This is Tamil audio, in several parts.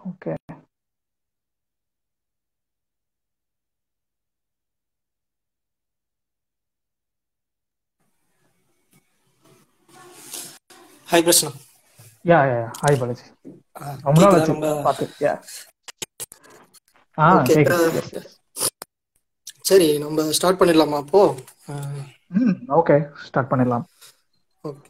Okay hi Prasanna yeah yeah hi Balaji ரொம்ப நாள் ஆச்சு பார்த்து யா ஆ Okay, கேக்குது uh, எஸ் எஸ் சரி நம்ம ஸ்டார்ட் பண்ணிடலாமா அப்போ ம் ஓகே ஸ்டார்ட் பண்ணிடலாம் ஓகே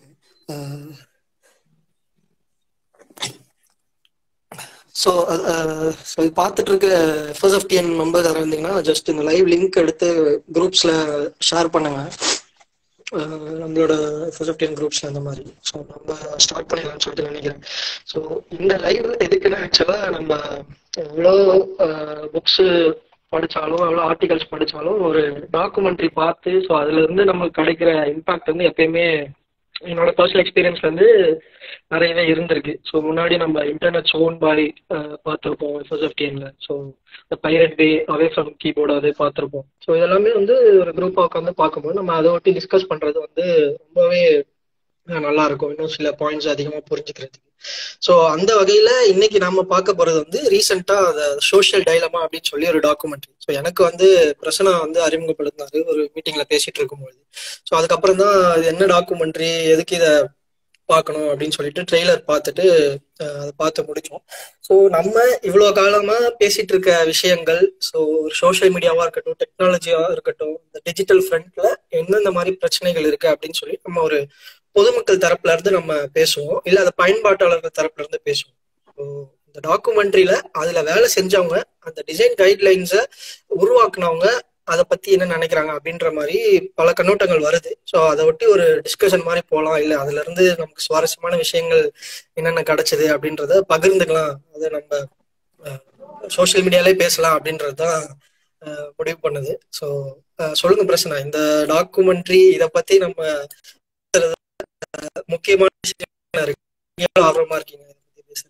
ஸோ ஸோ பார்த்துட்டு இருக்க ஃபர்ஸ்ட் ஆஃப் டிஎன் மெம்பர்ஸ் யாராவது இருந்தீங்கன்னா ஜஸ்ட் இந்த லைவ் லிங்க் எடுத்து குரூப்ஸில் ஷேர் பண்ணுங்க அஹ் நம்மளோட ஃபர்ஸ்ட் ஆஃப் டிஎன் குரூப்ஸில் அந்த மாதிரி ஸோ நம்ம ஸ்டார்ட் பண்ணிடலாம்னு சொல்லிட்டு நினைக்கிறேன் ஸோ இந்த லைவ் எதுக்குன்னா ஆக்சுவலாக நம்ம எவ்வளோ புக்ஸு படிச்சாலும் எவ்வளோ ஆர்டிகல்ஸ் படிச்சாலும் ஒரு டாக்குமெண்ட்ரி பார்த்து ஸோ அதுல இருந்து நமக்கு கிடைக்கிற இம்பாக்ட் வந்து எப்பயுமே என்னோட பர்சனல் எக்ஸ்பீரியன்ஸ்ல இருந்து நிறையவே இருந்திருக்கு ஸோ முன்னாடி நம்ம இன்டர்நெட் ஓன் பாய் பார்த்துருப்போம் எஃப்எஸ்எஃப்டிஎன்ல ஸோ இந்த Pirate Bay away from keyboard அது பார்த்துருப்போம் ஸோ இதெல்லாமே வந்து ஒரு குரூப்பாக உட்காந்து பார்க்கும்போது நம்ம அதை ஒட்டி டிஸ்கஸ் பண்றது வந்து ரொம்பவே அஹ், நல்லா இருக்கும் இன்னும் சில பாயிண்ட்ஸ் அதிகமாக புரிஞ்சுக்கிறதுக்கு ஸோ அந்த வகையில இன்னைக்கு நாம பார்க்க போறது வந்து ரீசெண்டா சோஷியல் டைலமா அப்படின்னு சொல்லி ஒரு டாக்குமெண்ட்ரி ஸோ எனக்கு வந்து பிரசனா வந்து அறிமுகப்படுத்தினாரு ஒரு மீட்டிங்ல பேசிட்டு இருக்கும்போது ஸோ அதுக்கப்புறம் தான் இது என்ன டாக்குமெண்ட்ரி எதுக்கு இதை பார்க்கணும் அப்படின்னு சொல்லிட்டு ட்ரெய்லர் பார்த்துட்டு அஹ், அதை பார்த்து முடிச்சோம் ஸோ நம்ம இவ்வளோ காலமா பேசிட்டு இருக்க விஷயங்கள் ஸோ சோஷியல் மீடியாவா இருக்கட்டும் டெக்னாலஜியா இருக்கட்டும் இந்த டிஜிட்டல் ஃப்ரண்ட்ல எந்தெந்த மாதிரி பிரச்சனைகள் இருக்கு அப்படின்னு சொல்லி நம்ம ஒரு பொதுமக்கள் தரப்புல இருந்து நம்ம பேசுவோம் இல்ல அந்த பயன்பாட்டாளர்கள் தரப்புல இருந்து பேசுவோம் ஸோ இந்த டாக்குமெண்ட்ரியில அதுல வேலை செஞ்சவங்க அந்த டிசைன் கைட்லைன்ஸை உருவாக்குனவங்க அதை பத்தி என்ன நினைக்கிறாங்க அப்படின்ற மாதிரி பல கண்ணோட்டங்கள் வருது ஸோ அதை ஒட்டி ஒரு டிஸ்கஷன் மாதிரி போகலாம் இல்லை அதுல இருந்து நமக்கு சுவாரஸ்யமான விஷயங்கள் என்னென்ன கிடைச்சது அப்படின்றத பகிர்ந்துக்கலாம் அதை நம்ம சோஷியல் மீடியாலே பேசலாம் அப்படின்றது தான் அஹ், முடிவு பண்ணுது ஸோ சொல்லுங்க பிரச்சனை இந்த டாக்குமெண்ட்ரி இதை பத்தி நம்ம முக்கியமான விஷயம் என்ன இருக்கு நீங்க எவ்வளவு ஆர்வமா இருக்கீங்க இதை பத்தி பேசுறது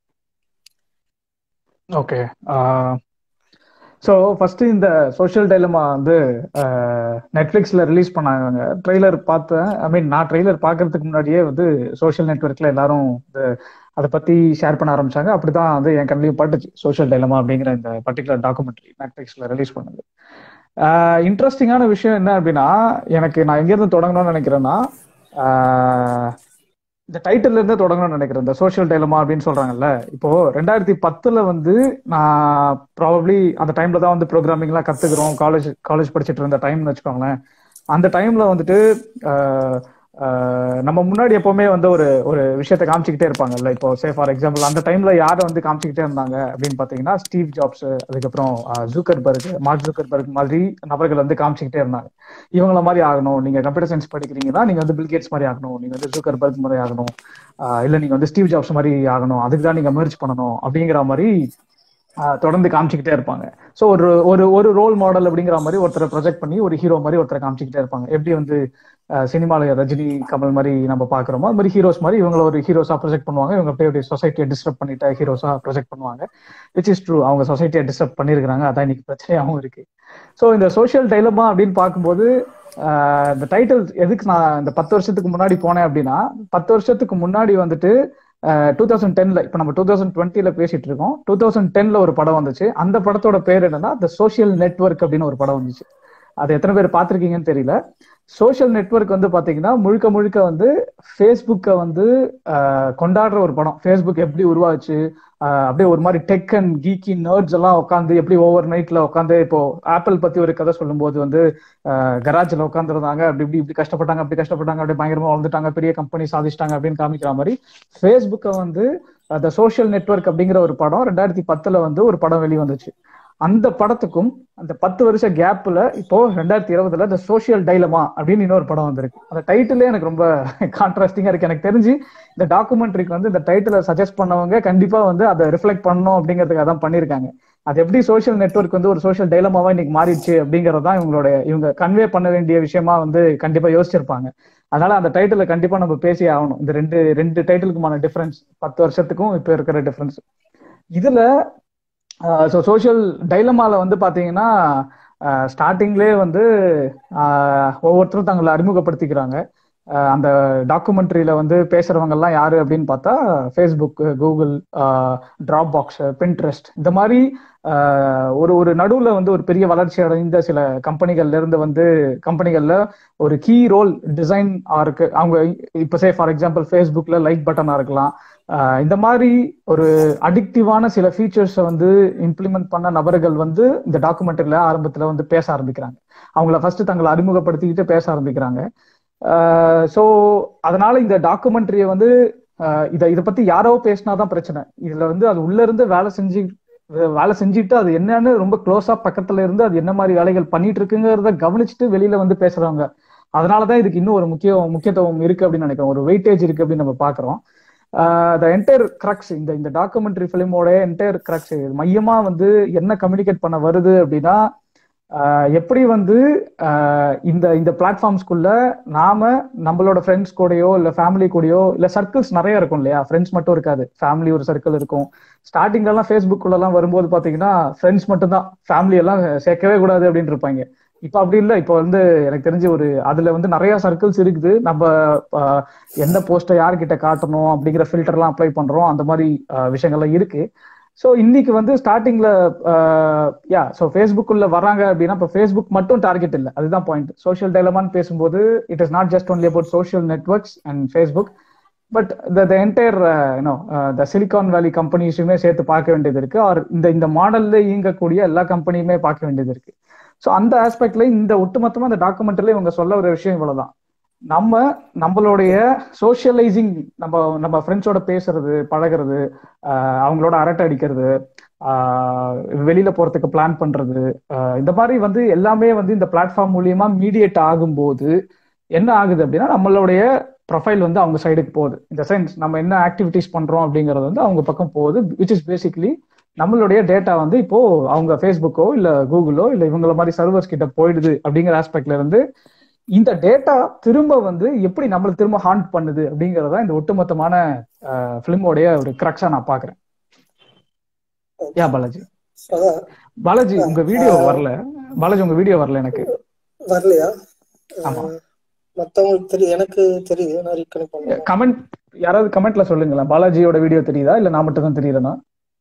ஓகே ஸோ ஃபர்ஸ்ட் இந்த சோஷியல் டைலமா வந்து நெட்ஃப்ளிக்ஸ்ல ரிலீஸ் பண்ணாங்க ட்ரெய்லர் பார்த்தேன் ஐ மீன் நான் ட்ரெய்லர் பார்க்கறதுக்கு முன்னாடியே வந்து சோஷியல் நெட்ஒர்க்ல எல்லாரும் இந்த அதை பத்தி ஷேர் பண்ண ஆரம்பிச்சாங்க அப்படிதான் வந்து என் கண்ணிலையும் பட்டுச்சு சோஷியல் டைலமா அப்படிங்கிற இந்த பர்டிகுலர் டாக்குமெண்ட்ரி நெட்ஃப்ளிக்ஸ்ல ரிலீஸ் பண்ணது இன்ட்ரெஸ்டிங்கான விஷயம் என்ன அப்படின்னா எனக்கு நான் எங்கேருந்து தொடங்கணும்னு நினைக்கிறேன்னா ஆஹ் இந்த டைட்டில் இருந்தே தொடங்கணும்னு நினைக்கிறேன் இந்த சோஷியல் டைலமா அப்படின்னு சொல்றாங்கல்ல இப்போ ரெண்டாயிரத்தி பத்துல வந்து நான் ப்ராபப்ளி அந்த டைம்ல தான் வந்து ப்ரோக்ராமிங்லாம் கத்துக்கிறோம் காலேஜ் காலேஜ் படிச்சுட்டு இருந்த டைம்னு வச்சுக்கோங்களேன் அந்த டைம்ல வந்துட்டு ஆஹ், ஆஹ், நம்ம முன்னாடி எப்பவுமே வந்து ஒரு ஒரு விஷயத்த காமிச்சுக்கிட்டே இருப்பாங்கல்ல இப்போ சே ஃபார் எக்ஸாம்பிள் அந்த டைம்ல யாரை வந்து காமிச்சுக்கிட்டே இருந்தாங்க அப்படின்னு பாத்தீங்கன்னா ஸ்டீவ் ஜாப்ஸ் அதுக்கப்புறம் ஜூக்கர்பர்க் மார்க் ஜூக்கர்பர்க் மாதிரி நபர்கள் வந்து காமிச்சுக்கிட்டே இருந்தாங்க இவங்கள மாதிரி ஆகணும் நீங்க கம்ப்யூட்டர் சயின்ஸ் படிக்கிறீங்கன்னா நீங்க வந்து பில்கேட்ஸ் மாதிரி ஆகணும் நீங்க வந்து ஜூக்கர்பர்க் மாதிரி ஆகணும் ஆஹ் இல்ல நீங்க வந்து ஸ்டீவ் ஜாப்ஸ் மாதிரி ஆகணும் அதுக்கு தான் நீங்க மெர்ஜ் பண்ணணும் அப்படிங்கிற மாதிரி ஆஹ் தொடர்ந்து காமிச்சுக்கிட்டே இருப்பாங்க ஸோ ஒரு ஒரு ஒரு ரோல் மாடல் அப்படிங்கிற மாதிரி ஒருத்தரை ப்ரொஜெக்ட் பண்ணி ஒரு ஹீரோ மாதிரி ஒருத்தரை காமிச்சுக்கிட்டே இருப்பாங்க எப்படி வந்து சினிமால ரஜினி கமல் மாதிரி நம்ம பாக்குறோமோ அது மாதிரி ஹீரோஸ் மாதிரி இவங்கள ஒரு ஹீரோஸா ப்ரொஜெக்ட் பண்ணுவாங்க இவங்க அப்படியே சொசைட்டியை டிஸ்டர்ப் பண்ணிட்ட ஹீரோஸா ப்ரொஜெக்ட் பண்ணுவாங்க விச் இஸ் ட்ரூ அவங்க சொசைட்டியை டிஸ்டர்ப் பண்ணிருக்காங்க அதான் இன்னைக்கு பிரச்சனையாகவும் இருக்கு ஸோ இந்த சோஷியல் டைலமா அப்படின்னு பார்க்கும்போது ஆஹ் இந்த டைட்டில் எதுக்கு நான் இந்த பத்து வருஷத்துக்கு முன்னாடி போனேன் அப்படின்னா பத்து வருஷத்துக்கு முன்னாடி வந்துட்டு டூ தௌசண்ட் டென்ல இப்போ நம்ம டூ தௌசண்ட் டுவெண்ட்டில பேசிட்டு இருக்கோம் டூ தௌசண்ட் டென்ல ஒரு படம் வந்துச்சு அந்த படத்தோட பேர் என்னன்னா த சோஷியல் நெட்வொர்க் அப்படின்னு ஒரு படம் வந்துச்சு அது எத்தனை பேர் பார்த்திருக்கீங்கன்னு தெரியல சோஷியல் நெட்வொர்க் வந்து பாத்தீங்கன்னா முழுக்க முழுக்க வந்து ஃபேஸ்புக்கை வந்து ஆஹ் கொண்டாடுற ஒரு படம் ஃபேஸ்புக் எப்படி உருவாச்சு ஆஹ் அப்படியே ஒரு மாதிரி டெக் அண்ட் கீக்கி நர்ட்ஸ் எல்லாம் உட்காந்து எப்படி ஓவர் நைட்ல உட்காந்து இப்போ ஆப்பிள் பத்தி ஒரு கதை சொல்லும்போது வந்து கராஜ்ல உட்காந்துருந்தாங்க அப்படி இப்படி இப்படி கஷ்டப்பட்டாங்க அப்படி கஷ்டப்பட்டாங்க அப்படி பயங்கரமா வளர்ந்துட்டாங்க பெரிய கம்பெனி சாதிச்சிட்டாங்க அப்படின்னு காமிக்கிற மாதிரி ஃபேஸ்புக்கை வந்து அந்த சோஷியல் நெட்வொர்க் அப்படிங்கிற ஒரு படம் ரெண்டாயிரத்தி பத்துல வந்து ஒரு படம் வெளி வந்துச்சு அந்த படத்துக்கும் அந்த பத்து வருஷ கேப்ல இப்போ ரெண்டாயிரத்தி இருபதுல இந்த சோஷியல் டைலமா அப்படின்னு இன்னொரு படம் வந்திருக்கு அந்த டைட்டிலே எனக்கு ரொம்ப கான்ட்ராஸ்டிங்கா இருக்கு எனக்கு தெரிஞ்சு இந்த டாக்குமெண்ட்ரிக்கு வந்து இந்த டைட்டிலை சஜஸ்ட் பண்ணவங்க கண்டிப்பா வந்து அதை ரிஃப்ளெக்ட் பண்ணணும் அப்படிங்கிறதுக்காக தான் பண்ணிருக்காங்க அது எப்படி சோஷியல் நெட்வொர்க் வந்து ஒரு சோஷியல் டைலமாவா இன்னைக்கு மாறிடுச்சு அப்படிங்கறது தான் இவங்களோட இவங்க கன்வே பண்ண வேண்டிய விஷயமா வந்து கண்டிப்பா யோசிச்சிருப்பாங்க அதனால அந்த டைட்டில கண்டிப்பா நம்ம பேசி ஆகணும் இந்த ரெண்டு ரெண்டு டைட்டிலுக்குமான டிஃபரன்ஸ் பத்து வருஷத்துக்கும் இப்ப இருக்கிற டிஃபரன்ஸ் இதுல ஸோ சோஷியல் டைலமால வந்து பாத்தீங்கன்னா ஸ்டார்டிங்லேயே வந்து ஆஹ் ஒவ்வொருத்தரும் தங்களை அறிமுகப்படுத்திக்கிறாங்க அந்த டாக்குமெண்ட்ரியில வந்து பேசுறவங்க எல்லாம் யாரு அப்படின்னு பார்த்தா Facebook Google Dropbox Pinterest இந்த மாதிரி ஒரு ஒரு நடுவுல வந்து ஒரு பெரிய வளர்ச்சி அடைந்த சில கம்பெனிகள்ல இருந்து வந்து கம்பெனிகள்ல ஒரு கீ ரோல் டிசைன் இருக்கு அவங்க இப்ப சே ஃபார் எக்ஸாம்பிள் ஃபேஸ்புக்ல லைக் பட்டனா இருக்கலாம் இந்த மாதிரி ஒரு அடிக்டிவான சில ஃபீச்சர்ஸை வந்து இம்ப்ளிமெண்ட் பண்ண நபர்கள் வந்து இந்த டாக்குமெண்ட்ரியில ஆரம்பத்துல வந்து பேச ஆரம்பிக்கிறாங்க அவங்கள ஃபர்ஸ்ட் தங்களை அறிமுகப்படுத்திக்கிட்டு பேச ஆரம்பிக்கிறாங்க ஸோ அதனால இந்த டாக்குமெண்ட்ரியை வந்து இதை இதை பத்தி யாரோ பேசினாதான் பிரச்சனை இதுல வந்து அது உள்ள இருந்து வேலை செஞ்சு வேலை செஞ்சுட்டு அது என்னன்னு ரொம்ப க்ளோஸா பக்கத்துல இருந்து அது என்ன மாதிரி வேலைகள் பண்ணிட்டு இருக்குங்கிறத கவனிச்சுட்டு வெளியில வந்து பேசுறவங்க அதனாலதான் இதுக்கு இன்னும் ஒரு முக்கிய முக்கியத்துவம் இருக்கு அப்படின்னு நினைக்கிறோம் ஒரு வெயிட்டேஜ் இருக்கு அப்படின்னு நம்ம பாக்குறோம் த என்டையர் கிரக்ஸ் இந்த இந்த டாக்குமெண்ட்ரி பிலிமோட என்டையர் கிரக்ஸ் மையமா வந்து என்ன கம்யூனிகேட் பண்ண வருது அப்படின்னா எப்படி வந்து இந்த இந்த பிளாட்ஃபார்ம்ஸ்குள்ள நாம நம்மளோட ஃப்ரெண்ட்ஸ் கூடயோ இல்ல ஃபேமிலி கூடயோ இல்ல சர்க்கிள்ஸ் நிறைய இருக்கும் இல்லையா ஃப்ரெண்ட்ஸ் மட்டும் இருக்காது ஃபேமிலி ஒரு சர்க்கிள் இருக்கும் ஸ்டார்டிங் எல்லாம் ஃபேஸ்புக் எல்லாம் வரும்போது பாத்தீங்கன்னா ஃப்ரெண்ட்ஸ் மட்டும் தான் ஃபேமிலி எல்லாம் சேர்க்கவே கூடாது அப்படின்னு இருப்பாங்க இப்ப அப்படி இல்லை இப்போ வந்து எனக்கு தெரிஞ்சு ஒரு அதுல வந்து நிறைய சர்க்கிள்ஸ் இருக்குது நம்ம எந்த போஸ்ட்டை யார்கிட்ட காட்டணும் அப்படிங்கிற ஃபில்டர்லாம் அப்ளை பண்றோம் அந்த மாதிரி விஷயங்கள்லாம் இருக்கு ஸோ இன்னைக்கு வந்து ஸ்டார்டிங்ல யா ஸோ ஃபேஸ்புக்குள்ள வராங்க அப்படின்னா இப்போ ஃபேஸ்புக் மட்டும் டார்கெட் இல்லை அதுதான் பாயிண்ட் சோஷியல் டைலமான்னு பேசும்போது it is not just only about social networks and Facebook but the entire you know the Silicon Valley கம்பெனிஸுமே சேர்த்து பார்க்க வேண்டியது இருக்கு ஆர் இந்த இந்த மாடல்ல இயங்கக்கூடிய எல்லா கம்பெனியுமே பார்க்க வேண்டியது இருக்கு ஸோ அந்த ஆஸ்பெக்ட்ல இந்த ஒட்டுமொத்தமா இந்த டாக்குமெண்ட்ல இவங்க சொல்ல ஒரு விஷயம் இவ்வளவுதான் நம்ம நம்மளுடைய சோசியலைசிங் நம்ம நம்ம ஃப்ரெண்ட்ஸோட பேசுறது பழகிறது அவங்களோட அரட்டை அடிக்கிறது வெளியில போறதுக்கு பிளான் பண்றது இந்த மாதிரி வந்து எல்லாமே வந்து இந்த பிளாட்ஃபார்ம் மூலியமா மீடியேட் ஆகும்போது என்ன ஆகுது அப்படின்னா நம்மளுடைய ப்ரொஃபைல் வந்து அவங்க சைடுக்கு போகுது இந்த சென்ஸ் நம்ம என்ன ஆக்டிவிட்டிஸ் பண்றோம் அப்படிங்கிறது வந்து அவங்க பக்கம் போகுது விச் இஸ் பேசிக்லி நம்மளுடைய டேட்டா வந்து இப்போ அவங்க ஃபேஸ்புக்கோ இல்ல கூகுளோ இல்ல இவங்கள மாதிரி சர்வர்ஸ் கிட்ட போயிடுது அப்படிங்கிற ஆஸ்பெக்ட்ல இருந்து இந்த டேட்டா திரும்ப வந்து எப்படி நம்மளுக்கு திரும்ப ஹாண்ட் பண்ணுது அப்படிங்கறத இந்த ஒட்டுமொத்தமான பிலிமோடைய ஒரு கிரக்ஸா நான் பாக்குறேன் யா பாலாஜி பாலாஜி உங்க வீடியோ வரல பாலாஜி உங்க வீடியோ வரல எனக்கு வரலையா ஆமா மத்தவங்களுக்கு தெரியும் எனக்கு தெரியுது நான் ரீகனெக்ட் பண்ணேன் கமெண்ட் யாராவது கமெண்ட்ல சொல்லுங்களேன் பாலாஜியோட வீடியோ தெரியுதா இல்ல நான் மட்டும் தான் தெரியுறேனா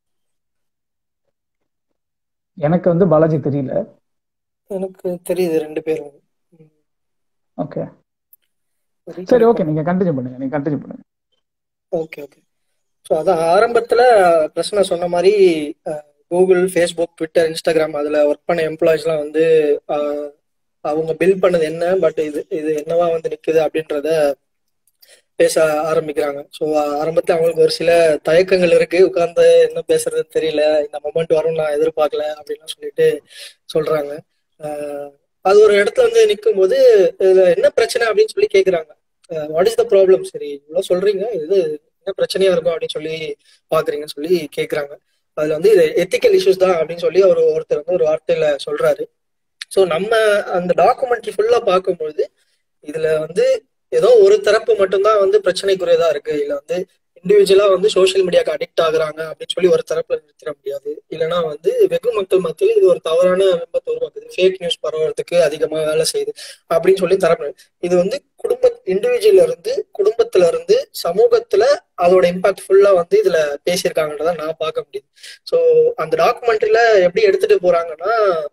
எனக்கு வந்து பாலாஜி தெரியல எனக்கு தெரியுது ரெண்டு பேரும் ஓகே சரி ஓகே நீங்க கண்டினியூ பண்ணுங்க நீங்க கண்டினியூ பண்ணுங்க ஓகே ஓகே ஸோ அதான் ஆரம்பத்துல பிரச்சனை சொன்ன மாதிரி கூகுள் ஃபேஸ்புக் ட்விட்டர் இன்ஸ்டாகிராம் அதுல ஒர்க் பண்ண எம்ப்ளாயிஸ்லாம் வந்து அவங்க பில் பண்ணது என்ன பட் இது இது என்னவா வந்து நிக்குது அப்படின்றத பேச ஆரம்பிக்கிறாங்க ஸோ ஆரம்பத்துல அவங்களுக்கு ஒரு சில தயக்கங்கள் இருக்கு உட்கார்ந்து என்ன பேசுறது தெரியல இந்த மொமெண்ட் வரும் நான் எதிர்பார்க்கல அப்படின்லாம் சொல்லிட்டு சொல்றாங்க அது ஒரு இடத்துல வந்து நிற்கும் போது இதுல என்ன பிரச்சனை அப்படின்னு சொல்லி கேக்குறாங்க வாட் இஸ் த ப்ராப்ளம் சரி இவ்வளவு சொல்றீங்க இது என்ன பிரச்சனையா இருக்கும் அப்படின்னு சொல்லி பாக்குறீங்கன்னு சொல்லி கேக்குறாங்க அதுல வந்து இது எத்திக்கல் இஷ்யூஸ் தான் அப்படின்னு சொல்லி அவர் ஒருத்தர் வந்து ஒரு வார்த்தையில சொல்றாரு ஸோ நம்ம அந்த டாக்குமெண்ட்ரி ஃபுல்லா பார்க்கும்பொழுது இதுல வந்து ஏதோ ஒரு தரப்பு மட்டும்தான் வந்து பிரச்சனைக்குரியதா இருக்கு இல்ல வந்து இண்டிவிஜுவலா வந்து சோசியல் மீடியாக்கு அடிக்ட் ஆகுறாங்க அப்படின்னு சொல்லி ஒரு தரப்புல நிறுத்திட முடியாது இல்லைன்னா வந்து வெகு மக்கள் மத்தியில் இது ஒரு தவறான விபத்தை உருவாக்குது ஃபேக் நியூஸ் பரவறதுக்கு அதிகமா வேலை செய்யுது அப்படின்னு சொல்லி தரப்பு இது வந்து குடும்ப இண்டிவிஜுவல்ல இருந்து குடும்பத்துல இருந்து சமூகத்துல அதோட இம்பாக்ட் ஃபுல்லா வந்து இதுல பேசியிருக்காங்கன்றத நான் பார்க்க முடியுது ஸோ அந்த டாக்குமெண்ட்ரியில எப்படி எடுத்துட்டு போறாங்கன்னா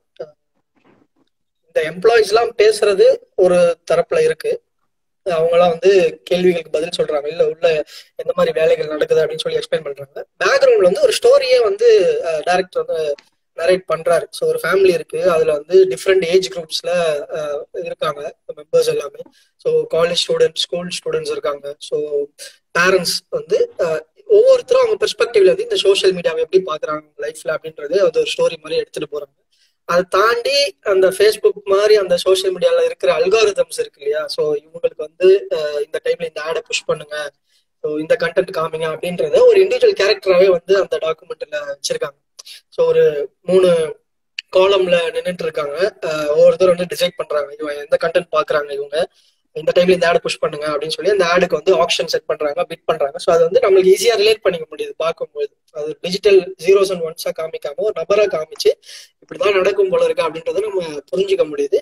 இந்த எம்ப்ளாயிஸ் எல்லாம் பேசுறது ஒரு தரப்புல இருக்கு அவங்களாம் வந்து கேள்விகளுக்கு பதில் சொல்றாங்க இல்ல உள்ள எந்த மாதிரி வேலைகள் நடக்குது அப்படின்னு சொல்லி எக்ஸ்பிளைன் பண்றாங்க பேக்ரவுண்ட்ல வந்து ஒரு ஸ்டோரியே வந்து டைரக்டர் வந்து நரேட் பண்றாரு ஸோ ஒரு ஃபேமிலி இருக்கு அதுல வந்து டிஃப்ரெண்ட் ஏஜ் குரூப்ஸ்ல இருக்காங்க மெம்பர்ஸ் எல்லாமே so college students school students இருக்காங்க ஸோ பேரண்ட்ஸ் வந்து ஒவ்வொருத்தரும் அவங்க பெர்ஸ்பெக்டிவ்ல வந்து இந்த சோஷியல் மீடியாவை எப்படி பாக்குறாங்க லைஃப்ல அப்படின்றது அது ஒரு ஸ்டோரி மாதிரி எடுத்துட்டு போறாங்க அதை தாண்டி அந்த ஃபேஸ்புக் மாதிரி அந்த சோஷியல் மீடியால இருக்கிற அல்காரிதம்ஸ் இருக்கு இல்லையா ஸோ இவங்களுக்கு வந்து இந்த டைம்ல இந்த ஆடை புஷ் பண்ணுங்க ஸோ இந்த கண்டென்ட் காமிங்க அப்படின்றத ஒரு இண்டிவிஜுவல் கேரக்டராகவே வந்து அந்த டாக்குமெண்ட்ல வச்சிருக்காங்க ஸோ ஒரு மூணு காலம்ல நின்றுட்டு இருக்காங்க ஒவ்வொருத்தரும் வந்து டிசைட் பண்றாங்க இவங்க எந்த கண்டென்ட் பாக்குறாங்க இவங்க இந்த டைம்ல இந்த ஆடு புஷ் பண்ணுங்க அப்படின்னு சொல்லி அந்த ஆடுக்கு வந்து ஆப்ஷன் செட் பண்றாங்க பிட் பண்றாங்க ஸோ அது வந்து நம்மளுக்கு ஈஸியா ரிலேட் பண்ணிக்க முடியுது பார்க்கும்போது அது டிஜிட்டல் ஜீரோஸ் அண்ட் ஒன்ஸா காமிக்காம ஒரு நபரா காமிச்சு இப்படிதான் நடக்கும் போல இருக்கு அப்படின்றத நம்ம புரிஞ்சுக்க முடியுது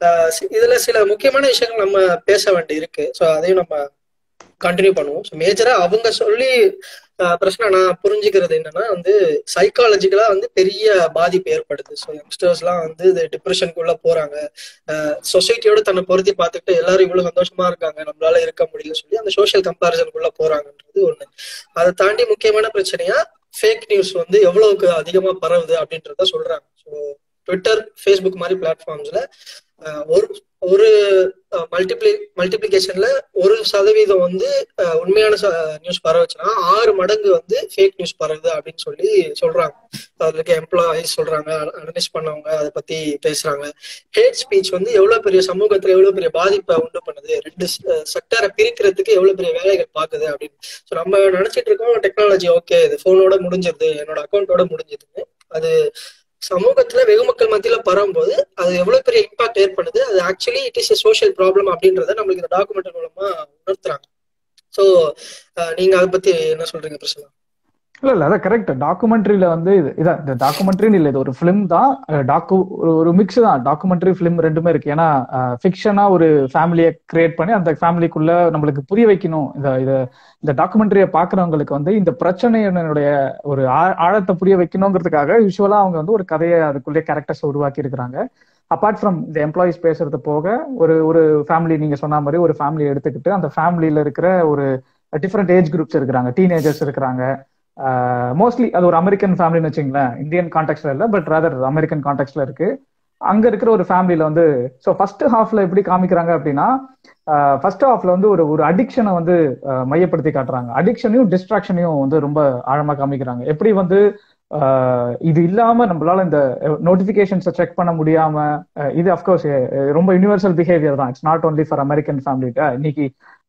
இதுல சில முக்கியமான விஷயங்கள் நம்ம பேச வேண்டி இருக்கு ஸோ அதையும் நம்ம கண்டினியூ பண்ணுவோம் ஸோ மேஜரா அவங்க சொல்லி பிரச்சனை நான் புரிஞ்சுக்கிறது என்னன்னா வந்து சைக்காலஜிக்கலா வந்து பெரிய பாதிப்பு ஏற்படுது ஸோ யங்ஸ்டர்ஸ் எல்லாம் வந்து டிப்ரெஷனுக்குள்ள போறாங்க சொசைட்டியோட தன்னை பொருத்தி பார்த்துட்டு எல்லாரும் இவ்வளவு சந்தோஷமா இருக்காங்க நம்மளால இருக்க முடியல சொல்லி அந்த சோசியல் கம்பாரிசனுக்குள்ள போறாங்கன்றது ஒண்ணு அதை தாண்டி முக்கியமான பிரச்சனையா ஃபேக் நியூஸ் வந்து எவ்வளவுக்கு அதிகமா பரவுது அப்படின்றத சொல்றாங்க ஸோ ட்விட்டர் ஃபேஸ்புக் மாதிரி பிளாட்ஃபார்ம்ஸ்ல ஒரு ஒரு மல்டிப்ளி மல்டிப்ளிகேஷன்ல ஒரு சதவீதம் வந்து உண்மையான நியூஸ் பரவுச்சுன்னா ஆறு மடங்கு வந்து ஃபேக் நியூஸ் பரவுது அப்படின்னு சொல்லி சொல்றாங்க அதுல இருக்க எம்ப்ளாயிஸ் சொல்றாங்க அனலைஸ் பண்ணவங்க அதை பத்தி பேசுறாங்க ஹேட் ஸ்பீச் வந்து எவ்வளவு பெரிய சமூகத்துல எவ்வளவு பெரிய பாதிப்பை உண்டு பண்ணுது ரெண்டு செக்டரை பிரிக்கிறதுக்கு எவ்வளவு பெரிய வேலைகள் பாக்குது அப்படின்னு ஸோ நம்ம நினைச்சிட்டு இருக்கோம் டெக்னாலஜி ஓகே இது போனோட முடிஞ்சிருது என்னோட அக்கௌண்ட்டோட முடிஞ்சிருது அது சமூகத்துல வெகு மக்கள் மத்தியில பரவும்போது அது எவ்வளவு பெரிய இம்பாக்ட் ஏற்படுது அது actually it is a social problem அப்படின்றத நம்மளுக்கு இந்த டாக்குமெண்ட் மூலமா உணர்த்துறாங்க ஸோ நீங்க அதை பத்தி என்ன சொல்றீங்க பிரச்சனை இல்ல இல்ல அதான் கரெக்ட் டாக்குமெண்ட்ரியில வந்து இது இதான் இந்த டாக்குமெண்ட்ரின்னு இல்ல இது ஒரு ஃபிலிம் தான் டாக்கு ஒரு மிக்ஸ் தான் டாக்குமெண்ட்ரி ஃபிலிம் ரெண்டுமே இருக்கு ஏன்னா ஃபிக்ஷனா ஒரு ஃபேமிலியை கிரியேட் பண்ணி அந்த ஃபேமிலிக்குள்ள நம்மளுக்கு புரிய வைக்கணும் இந்த இத இந்த டாக்குமெண்ட்ரியை பாக்குறவங்களுக்கு வந்து இந்த பிரச்சனையினுடைய ஒரு ஆழத்தை புரிய வைக்கணுங்கிறதுக்காக யூஸ்வலா அவங்க வந்து ஒரு கதையை அதுக்குள்ளே கேரக்டர்ஸ் உருவாக்கி இருக்கிறாங்க அப்பார்ட் ஃப்ரம் இந்த எம்ப்ளாயிஸ் பேசுறது போக ஒரு ஒரு ஃபேமிலி நீங்க சொன்ன மாதிரி ஒரு ஃபேமிலி எடுத்துக்கிட்டு அந்த ஃபேமிலியில இருக்கிற ஒரு டிஃப்ரெண்ட் ஏஜ் குரூப்ஸ் இருக்கிறாங்க டீனேஜர்ஸ் இருக்கிறாங்க மோஸ்ட்லி அது ஒரு அமெரிக்கன் ஃபேமிலின்னு வச்சுங்களேன் இந்தியன் கான்டெக்ட்ல இல்ல பட் ரதர் அமெரிக்கன் கான்டெக்ட்ல இருக்கு அங்க இருக்கிற ஒரு ஃபேமிலியில வந்து ஸோ ஃபர்ஸ்ட் ஹாஃப்ல எப்படி காமிக்கிறாங்க அப்படின்னா ஃபர்ஸ்ட் ஹாஃப்ல வந்து ஒரு ஒரு அடிக்ஷனை வந்து மையப்படுத்தி காட்டுறாங்க அடிக்ஷனையும் டிஸ்ட்ராக்ஷனையும் வந்து ரொம்ப ஆழமா காமிக்கிறாங்க எப்படி வந்து இது இல்லாம நம்மளால இந்த நோட்டிபிகேஷன்ஸை செக் பண்ண முடியாம இது அஃப்கோர்ஸ் ரொம்ப யூனிவர்சல் பிஹேவியர் தான் it's not only for American ஃபேமிலிட்ட இன்னைக்கு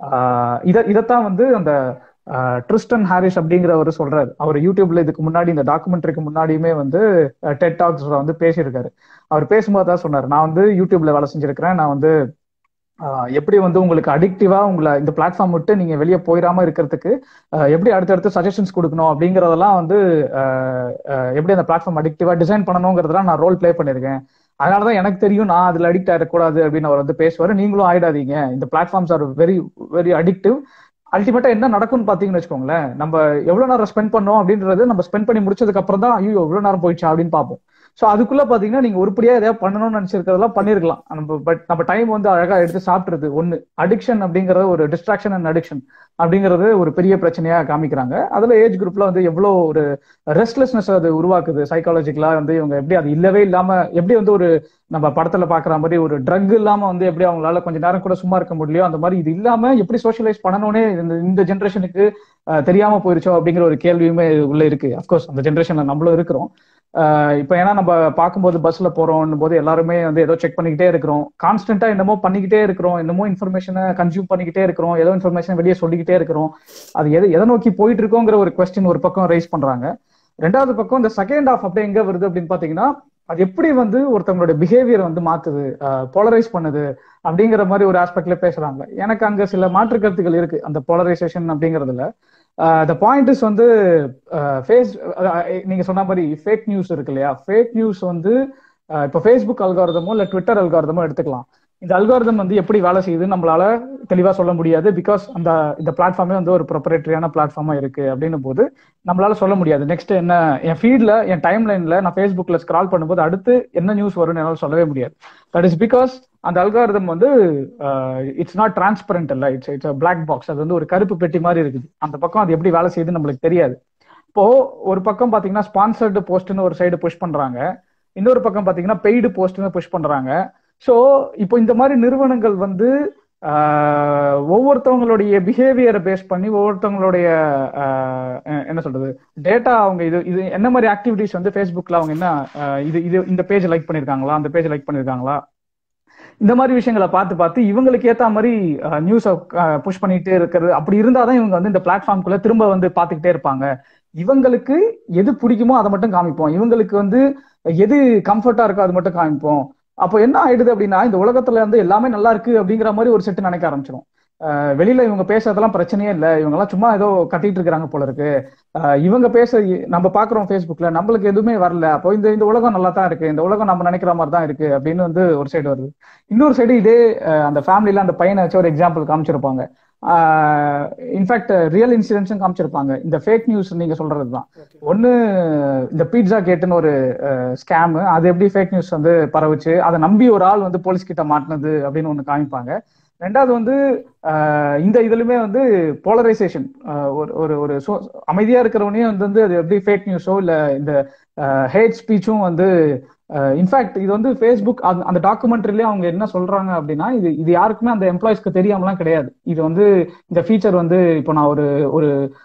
இதை இதைத்தான் வந்து அந்த ட்ரிஸ்டன் ஹாரிஸ் அப்படிங்கிறவர் சொல்றாரு அவர் யூடியூப்ல இதுக்கு முன்னாடி இந்த டாக்குமெண்ட்ரிக்கு முன்னாடியுமே வந்து டெட் டாக்ஸ் வந்து பேசியிருக்காரு அவர் பேசும்போது தான் சொன்னார் நான் வந்து யூடியூப்ல வேலை செஞ்சிருக்கிறேன் நான் வந்து எப்படி வந்து உங்களுக்கு அடிக்டிவா உங்களை இந்த பிளாட்ஃபார்ம் விட்டு நீங்க வெளியே போயிடாம இருக்கிறதுக்கு எப்படி அடுத்தடுத்து சஜஷன்ஸ் கொடுக்கணும் அப்படிங்கறதெல்லாம் வந்து எப்படி அந்த பிளாட்ஃபார்ம் அடிக்டிவா டிசைன் பண்ணணுங்கிறதெல்லாம் நான் ரோல் பிளே பண்ணிருக்கேன் அதனாலதான் எனக்கு தெரியும் நான் அதுல அடிக்ட் ஆயிடக்கூடாது அப்படின்னு அவர் வந்து பேசுவாரு நீங்களும் ஆயிடாதீங்க இந்த platforms are very very addictive அல்டிமேட்டா என்ன நடக்கும்னு பாத்தீங்கன்னு வச்சுக்கோங்களேன் நம்ம எவ்வளவு நேரம் ஸ்பெண்ட் பண்ணோம் அப்படின்றது நம்ம ஸ்பெண்ட் பண்ணி முடிச்சதுக்கு அப்புறம் தான் ஐயோ எவ்வளவு நேரம் போயிடுச்சு அப்படின்னு பார்ப்போம் ஸோ அதுக்குள்ள பாத்தீங்கன்னா நீங்க உருப்படியா எதாவது பண்ணணும்னு நினைச்சிருக்கிறதெல்லாம் பண்ணிருக்கலாம் நம்ம பட் நம்ம டைம் வந்து அழகா எடுத்து சாப்பிட்டுறது ஒண்ணு அடிக்ஷன் அப்படிங்கறது ஒரு டிஸ்ட்ராக்ஷன் அண்ட் அடிக்ஷன் அப்படிங்கறது ஒரு பெரிய பிரச்சனையா காமிக்கிறாங்க அதுல ஏஜ் குரூப்ல வந்து எவ்வளவு ஒரு ரெஸ்ட்லெஸ்னஸ் அது உருவாக்குது சைக்காலஜிக்கலா வந்து இவங்க எப்படி அது இல்லவே இல்லாம எப்படி வந்து ஒரு நம்ம படத்துல பாக்குற மாதிரி ஒரு ட்ரக் இல்லாம வந்து எப்படி அவங்களால கொஞ்ச நேரம் கூட சும்மா இருக்க முடியலையோ அந்த மாதிரி இது இல்லாம எப்படி சோஷியலைஸ் பண்ணணும்னே இந்த இந்த ஜென்ரேஷனுக்கு தெரியாம போயிருச்சோ அப்படிங்கிற ஒரு கேள்வியுமே உள்ள இருக்கு அப்கோர்ஸ் அந்த ஜென்ரேஷன்ல நம்மளும் இருக்கிறோம் இப்போ ஏன்னா நம்ம பார்க்கும்போது பஸ்ல போறோம் போது எல்லாருமே வந்து ஏதோ செக் பண்ணிக்கிட்டே இருக்கிறோம் கான்ஸ்டன்டா என்னமோ பண்ணிக்கிட்டே இருக்கிறோம் என்னமோ இன்ஃபர்மேஷனை கன்சியூம் பண்ணிக்கிட்டே இருக்கிறோம் ஏதோ இன்ஃபர்மேஷன் வெளியே சொல்லிக்கிட்டே இருக்கிறோம் அது எது எதை நோக்கி போயிட்டு இருக்கோங்கிற ஒரு கொஸ்டின் ஒரு பக்கம் ரைஸ் பண்றாங்க ரெண்டாவது பக்கம் இந்த செகண்ட் ஆஃப் அப்படியே எங்க வருது அப்படின்னு பாத்தீங்கன்னா அது எப்படி வந்து ஒருத்தவங்களோட பிஹேவியர் வந்து மாத்துது போலரைஸ் பண்ணுது அப்படிங்கிற மாதிரி ஒரு ஆஸ்பெக்ட்ல பேசுறாங்க எனக்கு அங்க சில மாற்று கருத்துக்கள் இருக்கு அந்த போலரைசேஷன் அப்படிங்கறதுல த பாயிண்ட் இஸ் வந்து ஃபேஸ் நீங்க சொன்ன மாதிரி ஃபேக் நியூஸ் இருக்கு இல்லையா ஃபேக் நியூஸ் வந்து இப்போ ஃபேஸ்புக் அல்காரதமோ இல்ல ட்விட்டர் அல்காரதமோ எடுத்துக்கலாம் இந்த அல்காரதம் வந்து எப்படி வேலை செய்யுதுன்னு நம்மளால தெளிவா சொல்ல முடியாது பிகாஸ் அந்த இந்த பிளாட்ஃபார்மே வந்து ஒரு ப்ரொப்பரேட்டரியான பிளாட்ஃபார்மா இருக்கு அப்படின்னும் போது நம்மளால சொல்ல முடியாது நெக்ஸ்ட் என்ன என் ஃபீட்ல என் டைம் லைன்ல நான் ஃபேஸ்புக்ல ஸ்க்ரால் பண்ணும்போது அடுத்து என்ன நியூஸ் வரும்னு என்னால சொல்லவே முடியாது தட் இஸ் பிகாஸ் அந்த அல்காரதம் வந்து இட்ஸ் நாட் டிரான்ஸ்பரண்ட் இல்ல இட்ஸ் இட்ஸ் பிளாக் பாக்ஸ் அது வந்து ஒரு கருப்பு பெட்டி மாதிரி இருக்குது அந்த பக்கம் அது எப்படி வேலை செய்யுதுன்னு நம்மளுக்கு தெரியாது இப்போ ஒரு பக்கம் பாத்தீங்கன்னா ஸ்பான்சர்டு போஸ்ட்னு ஒரு சைடு புஷ் பண்றாங்க இன்னொரு பக்கம் பாத்தீங்கன்னா பெய்டு போஸ்ட்னு புஷ் பண்றாங்க ஸோ இப்போ இந்த மாதிரி நிறுவனங்கள் வந்து ஒவ்வொருத்தவங்களுடைய பிஹேவியரை பேஸ் பண்ணி ஒவ்வொருத்தவங்களுடைய என்ன சொல்றது டேட்டா அவங்க இது இது என்ன மாதிரி ஆக்டிவிட்டிஸ் வந்து ஃபேஸ்புக்ல அவங்க என்ன இது இது இந்த பேஜ் லைக் பண்ணிருக்காங்களா அந்த பேஜ் லைக் பண்ணிருக்காங்களா இந்த மாதிரி விஷயங்களை பார்த்து பார்த்து இவங்களுக்கு ஏத்த மாதிரி நியூஸை புஷ் பண்ணிட்டே இருக்கிறது அப்படி இருந்தாதான் இவங்க வந்து இந்த பிளாட்ஃபார்ம்குள்ள திரும்ப வந்து பார்த்துக்கிட்டே இருப்பாங்க இவங்களுக்கு எது பிடிக்குமோ அதை மட்டும் காமிப்போம் இவங்களுக்கு வந்து எது கம்ஃபர்ட்டா இருக்கோ அது மட்டும் காமிப்போம் அப்போ என்ன ஆயிடுது அப்படின்னா இந்த உலகத்துல இருந்து எல்லாமே நல்லா இருக்கு அப்படிங்கிற மாதிரி ஒரு செட்டு நினைக்க ஆரம்பிச்சிடும் அஹ் வெளியில இவங்க பேசுறதெல்லாம் பிரச்சனையே இல்லை இவங்க எல்லாம் சும்மா ஏதோ கத்திட்டு இருக்காங்க போல இருக்கு அஹ் இவங்க பேச நம்ம பாக்குறோம் ஃபேஸ்புக்ல நம்மளுக்கு எதுவுமே வரல அப்போ இந்த இந்த உலகம் நல்லா தான் இருக்கு இந்த உலகம் நம்ம நினைக்கிற மாதிரி தான் இருக்கு அப்படின்னு வந்து ஒரு சைடு வருது இன்னொரு சைடு இதே அஹ் அந்த ஃபேமிலில அந்த பையனை வச்சு ஒரு எக்ஸாம்பிள் காமிச்சிருப்பாங்க இன்ஃபேக்ட் ரியல் இன்சிடென்ட்ஸும் காமிச்சிருப்பாங்க இந்த ஃபேக் நியூஸ் நீங்க சொல்றது தான் ஒன்னு இந்த பீட்சா கேட்டுன்னு ஒரு ஸ்கேம் அது எப்படி ஃபேக் நியூஸ் வந்து பரவுச்சு அதை நம்பி ஒரு ஆள் வந்து போலீஸ் கிட்ட மாட்டினது அப்படின்னு ஒண்ணு காமிப்பாங்க ரெண்டாவது வந்து அஹ் இந்த இதுலயுமே வந்து போலரைசேஷன் ஒரு ஒரு ஒரு so- அமைதியா இருக்கிறவனே வந்து வந்து அது எப்படி ஃபேக் நியூஸோ இல்ல இந்த ஹேட் ஸ்பீச்சும் வந்து இன்ஃபேக்ட் இது வந்து ஃபேஸ்புக் அந்த டாக்குமெண்ட்ரிலேயே அவங்க என்ன சொல்றாங்க அப்படின்னா இது இது யாருக்குமே அந்த எம்ப்ளாயிஸ்க்கு தெரியாமலாம் கிடையாது இது வந்து இந்த ஃபீச்சர் வந்து இப்போ நான் ஒரு ஒரு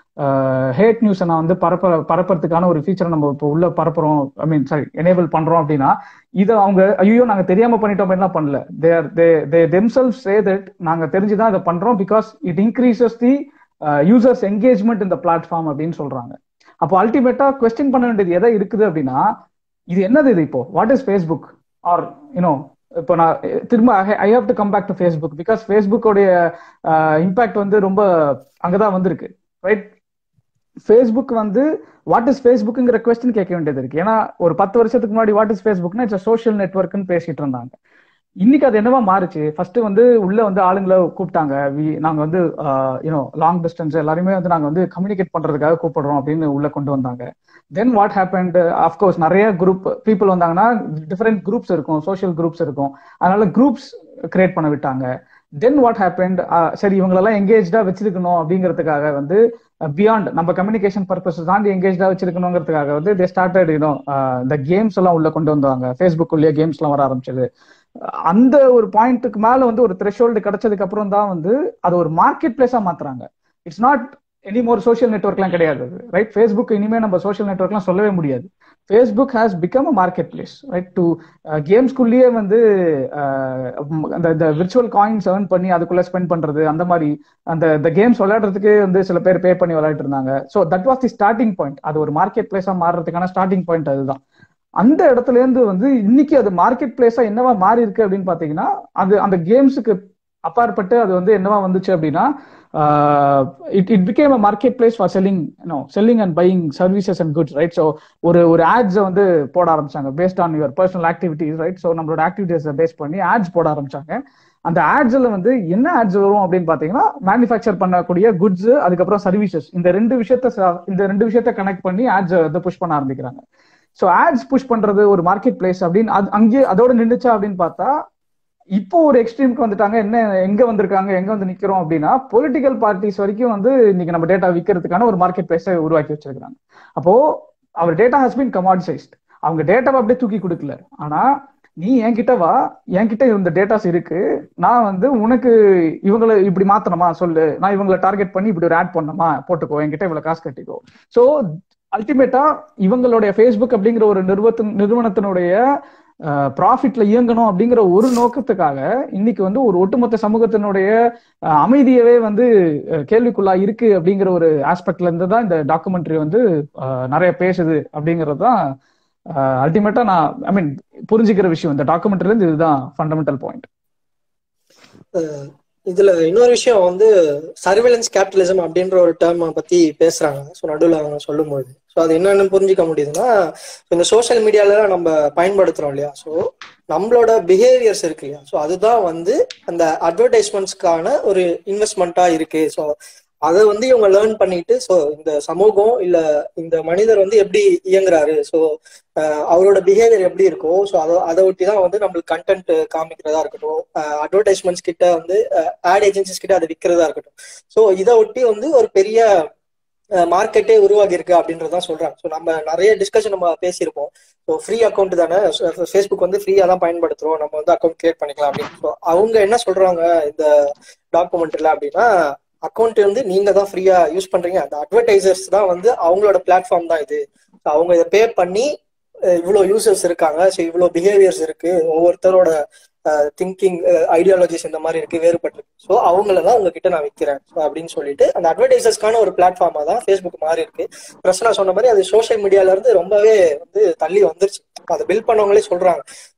ஹேட் நியூஸை நான் வந்து பரப்ப பரப்புறதுக்கான ஒரு ஃபீச்சரை நம்ம இப்போ உள்ள பரப்புறோம் ஐ மீன் சாரி எனேபிள் பண்றோம் அப்படின்னா இதை அவங்க ஐயோ நாங்க தெரியாம பண்ணிட்டோம் அப்படின்லாம் பண்ணல தேர் தே தே தெம்செல்ஃப் சே தட் நாங்க தெரிஞ்சுதான் இதை பண்றோம் because it increases the users engagement இந்த பிளாட்ஃபார்ம் அப்படின்னு சொல்றாங்க அப்போ அல்டிமேட்டா கொஸ்டின் பண்ண வேண்டியது எதை இருக்குது அப்படின்னா இது என்னது இது இப்போ what is Facebook or you know இப்போ நான் திரும்ப I have to come back to Facebook because ஃபேஸ்புக்கோடைய இம்பாக்ட் வந்து ரொம்ப அங்கதான் வந்திருக்கு ரைட் ஃபேஸ்புக் வந்து வாட் இஸ் ஃபேஸ்புக்குங்கிற கொஸ்டின் கேட்க வேண்டியது இருக்கு ஏன்னா ஒரு பத்து வருஷத்துக்கு முன்னாடி வாட் இஸ் ஃபேஸ்புக்னா இட்ஸ் சோஷியல் நெட்ஒர்க்னு பேசிட்டு இருந்தாங்க இன்னைக்கு அது என்னவா மாறுச்சு ஃபர்ஸ்ட் வந்து உள்ள வந்து ஆளுங்களை கூப்பிட்டாங்க வி- நாங்க வந்து யூனோ லாங் டிஸ்டன்ஸ் எல்லாருமே வந்து நாங்க வந்து கம்யூனிகேட் பண்றதுக்காக கூப்பிடுறோம் அப்படின்னு உள்ள கொண்டு வந்தாங்க தென் வாட் ஹேப்பன்ட் அஃப்கோர்ஸ் நிறைய குரூப் பீப்புள் வந்தாங்கன்னா டிஃப்ரெண்ட் குரூப்ஸ் இருக்கும் சோஷியல் குரூப்ஸ் இருக்கும் அதனால குரூப்ஸ் கிரியேட் பண்ண விட்டாங்க தென் வாட் ஹேப்பன்ட் சரி இவங்களெல்லாம் எங்கேஜ்டா வச்சிருக்கணும் அப்படிங்கிறதுக்காக வந்து பியாண்ட் நம்ம கம்யூனிகேஷன் பர்பஸ் தாண்டி எங்கேஜ்டா வச்சிருக்கணுங்கிறதுக்காக வந்து தே ஸ்டார்டட் யூனோ இந்த கேம்ஸ் எல்லாம் உள்ள கொண்டு வந்தாங்க ஃபேஸ்புக் உள்ளே கேம்ஸ் எல்லாம் வர ஆரம்பிச்சது அந்த ஒரு பாயிண்ட்டுக்கு மேல வந்து ஒரு த்ரெஷோல்டு கிடைச்சதுக்கு அப்புறம் தான் வந்து அது ஒரு மார்க்கெட் பிளேஸா மாத்துறாங்க it's not any more social நெட்ஒர்க்லாம் கிடையாது ரைட் ஃபேஸ்புக் இனிமே நம்ம சோஷியல் நெட்ஒர்க்லாம் சொல்லவே முடியாது Facebook has become a market place right to கேம்ஸ்குள்ளேயே வந்து அஹ், அந்த இந்த விர்ச்சுவல் காயின்ஸ் ஏர்ன் பண்ணி அதுக்குள்ள ஸ்பெண்ட் பண்றது அந்த மாதிரி அந்த இந்த கேம்ஸ் விளையாடுறதுக்கு வந்து சில பேர் பே பண்ணி விளையாட்டு இருந்தாங்க so that was the starting point அது ஒரு மார்க்கெட் பிளேஸா மாறுறதுக்கான ஸ்டார்டிங் பாயிண்ட் அதுதான் அந்த இடத்துல இருந்து வந்து இன்னைக்கு அது மார்க்கெட் பிளேஸா என்னவா மாறி இருக்கு அப்படின்னு பாத்தீங்கன்னா அது அந்த கேம்ஸுக்கு அப்பாற்பட்டு அது வந்து என்னவா வந்துச்சு அப்படின்னா it it became a market place for selling no selling and buying services and goods right so ஒரு ஒரு ஆட்ஸை வந்து போட ஆரம்பிச்சாங்க based on your personal activities right so நம்மளோட ஆக்டிவிட்டிஸை பேஸ் பண்ணி ஆட்ஸ் போட ஆரம்பிச்சாங்க அந்த ஆட்ஸ்ல வந்து என்ன ஆட்ஸ் வரும் அப்படின்னு பாத்தீங்கன்னா மேனுஃபேக்சர் பண்ணக்கூடிய குட்ஸ் அதுக்கப்புறம் சர்வீசஸ் இந்த ரெண்டு விஷயத்த ச- இந்த ரெண்டு விஷயத்த கனெக்ட் பண்ணி ஆட்ஸ் வந்து புஷ் பண்ண ஆரம்பிக்கிறாங்க ஸோ ஆட்ஸ் புஷ் பண்றது ஒரு மார்க்கெட் பிளேஸ் அப்படின்னு அது அங்கேயே அதோட நின்றுச்சா அப்படின்னு பார்த்தா இப்போ ஒரு எக்ஸ்ட்ரீமுக்கு வந்துட்டாங்க என்ன எங்க வந்திருக்காங்க எங்க வந்து நிக்கிறோம் அப்படின்னா பொலிட்டிக்கல் பார்ட்டிஸ் வரைக்கும் வந்து இன்னைக்கு நம்ம டேட்டா விற்கிறதுக்கான ஒரு மார்க்கெட் பிளேஸை உருவாக்கி வச்சிருக்காங்க அப்போ our data has been commoditised அவங்க டேட்டாவை அப்படியே தூக்கி கொடுக்கல ஆனா நீ என்கிட்ட வா என்கிட்ட இந்த டேட்டாஸ் இருக்கு நான் வந்து உனக்கு இவங்களை இப்படி மாத்தணுமா சொல்லு நான் இவங்களை டார்கெட் பண்ணி இப்படி ஒரு ஆட் பண்ணணுமா போட்டுக்கோ என்கிட்ட இவ்வளவு காசு கட்டிக்கோ சோ அல்டிமேட்டா இவங்களுடைய ஃபேஸ்புக் அப்படிங்கிற ஒரு நிறுவத்தின் நிறுவனத்தினுடைய ப்ராஃபிட்ல இயங்கணும் அப்படிங்கிற ஒரு நோக்கத்துக்காக இன்னைக்கு வந்து ஒரு ஒட்டுமொத்த சமூகத்தினுடைய அஹ், அமைதியவே வந்து அஹ், கேள்விக்குள்ளா இருக்கு அப்படிங்கிற ஒரு ஆஸ்பெக்ட்ல இருந்து தான் இந்த டாக்குமெண்ட்ரி வந்து அஹ், நிறைய பேசுது அப்படிங்கிறது தான் அல்டிமேட்டா நான் ஐ மீன் புரிஞ்சுக்கிற விஷயம் இந்த டாக்குமெண்ட்ரில இருந்து இதுதான் ஃபண்டமெண்டல் பாயிண்ட் அஹ் இதுல இன்னொரு விஷயம் வந்து சர்வேலன்ஸ் கேபிட்டலிசம் அப்படின்ற ஒரு டேர்ம் பத்தி பேசுறாங்க ஸோ நடுவில் அவங்க சொல்லும்போது ஸோ அது என்னன்னு புரிஞ்சுக்க முடியுதுன்னா இந்த சோஷியல் மீடியால நம்ம பயன்படுத்துறோம் இல்லையா ஸோ நம்மளோட பிஹேவியர்ஸ் இருக்கு இல்லையா ஸோ அதுதான் வந்து அந்த அட்வர்டைஸ்மெண்ட்ஸ்க்கான ஒரு இன்வெஸ்ட்மெண்ட்டா இருக்கு ஸோ அதை வந்து இவங்க லேர்ன் பண்ணிட்டு ஸோ இந்த சமூகம் இல்ல இந்த மனிதர் வந்து எப்படி இயங்குறாரு ஸோ அவரோட பிஹேவியர் எப்படி இருக்கோ ஸோ அதை அதை ஒட்டி தான் வந்து நம்மளுக்கு கண்டென்ட் காமிக்கிறதா இருக்கட்டும் அட்வர்டைஸ்மெண்ட்ஸ் கிட்ட வந்து ஆட் ஏஜென்சிஸ் கிட்ட அதை விற்கிறதா இருக்கட்டும் ஸோ இதை ஒட்டி வந்து ஒரு பெரிய மார்க்கெட்டே உருவாகி இருக்கு அப்படின்றதான் சொல்றாங்க ஸோ நம்ம நிறைய டிஸ்கஷன் நம்ம பேசியிருப்போம் ஸோ ஃப்ரீ அக்கௌண்ட் தானே ஃபேஸ்புக் வந்து ஃப்ரீயா தான் பயன்படுத்துறோம் நம்ம வந்து அக்கௌண்ட் கிரியேட் பண்ணிக்கலாம் அப்படின்னு ஸோ அவங்க என்ன சொல்றாங்க இந்த டாக்குமெண்ட்ல அப்படின்னா அக்கௌண்ட் வந்து நீங்க தான் ஃப்ரீயா யூஸ் பண்றீங்க அந்த அட்வர்டைசர்ஸ் தான் வந்து அவங்களோட பிளாட்ஃபார்ம் தான் இது So அவங்க இதை பே பண்ணி அஹ் இவ்வளவு யூசர்ஸ் இருக்காங்க ஸோ இவ்வளவு பிஹேவியர்ஸ் இருக்கு ஒவ்வொருத்தரோட திங்கிங் ஐடியாலஜிஸ் இந்த மாதிரி இருக்கு வேறுபட்டிருக்கு ஸோ அவங்கள தான் உங்ககிட்ட நான் விற்கிறேன் அப்படின்னு சொல்லிட்டு அந்த அட்வர்டைசர்ஸ்க்கான ஒரு பிளாட்ஃபார்மா தான் ஃபேஸ்புக் மாறி இருக்கு பிரச்சனை சொன்ன மாதிரி அது சோஷியல் மீடியால இருந்து ரொம்பவே வந்து தள்ளி வந்துருச்சு அதை பில்ட் பண்ணவங்களே சொல்றாங்க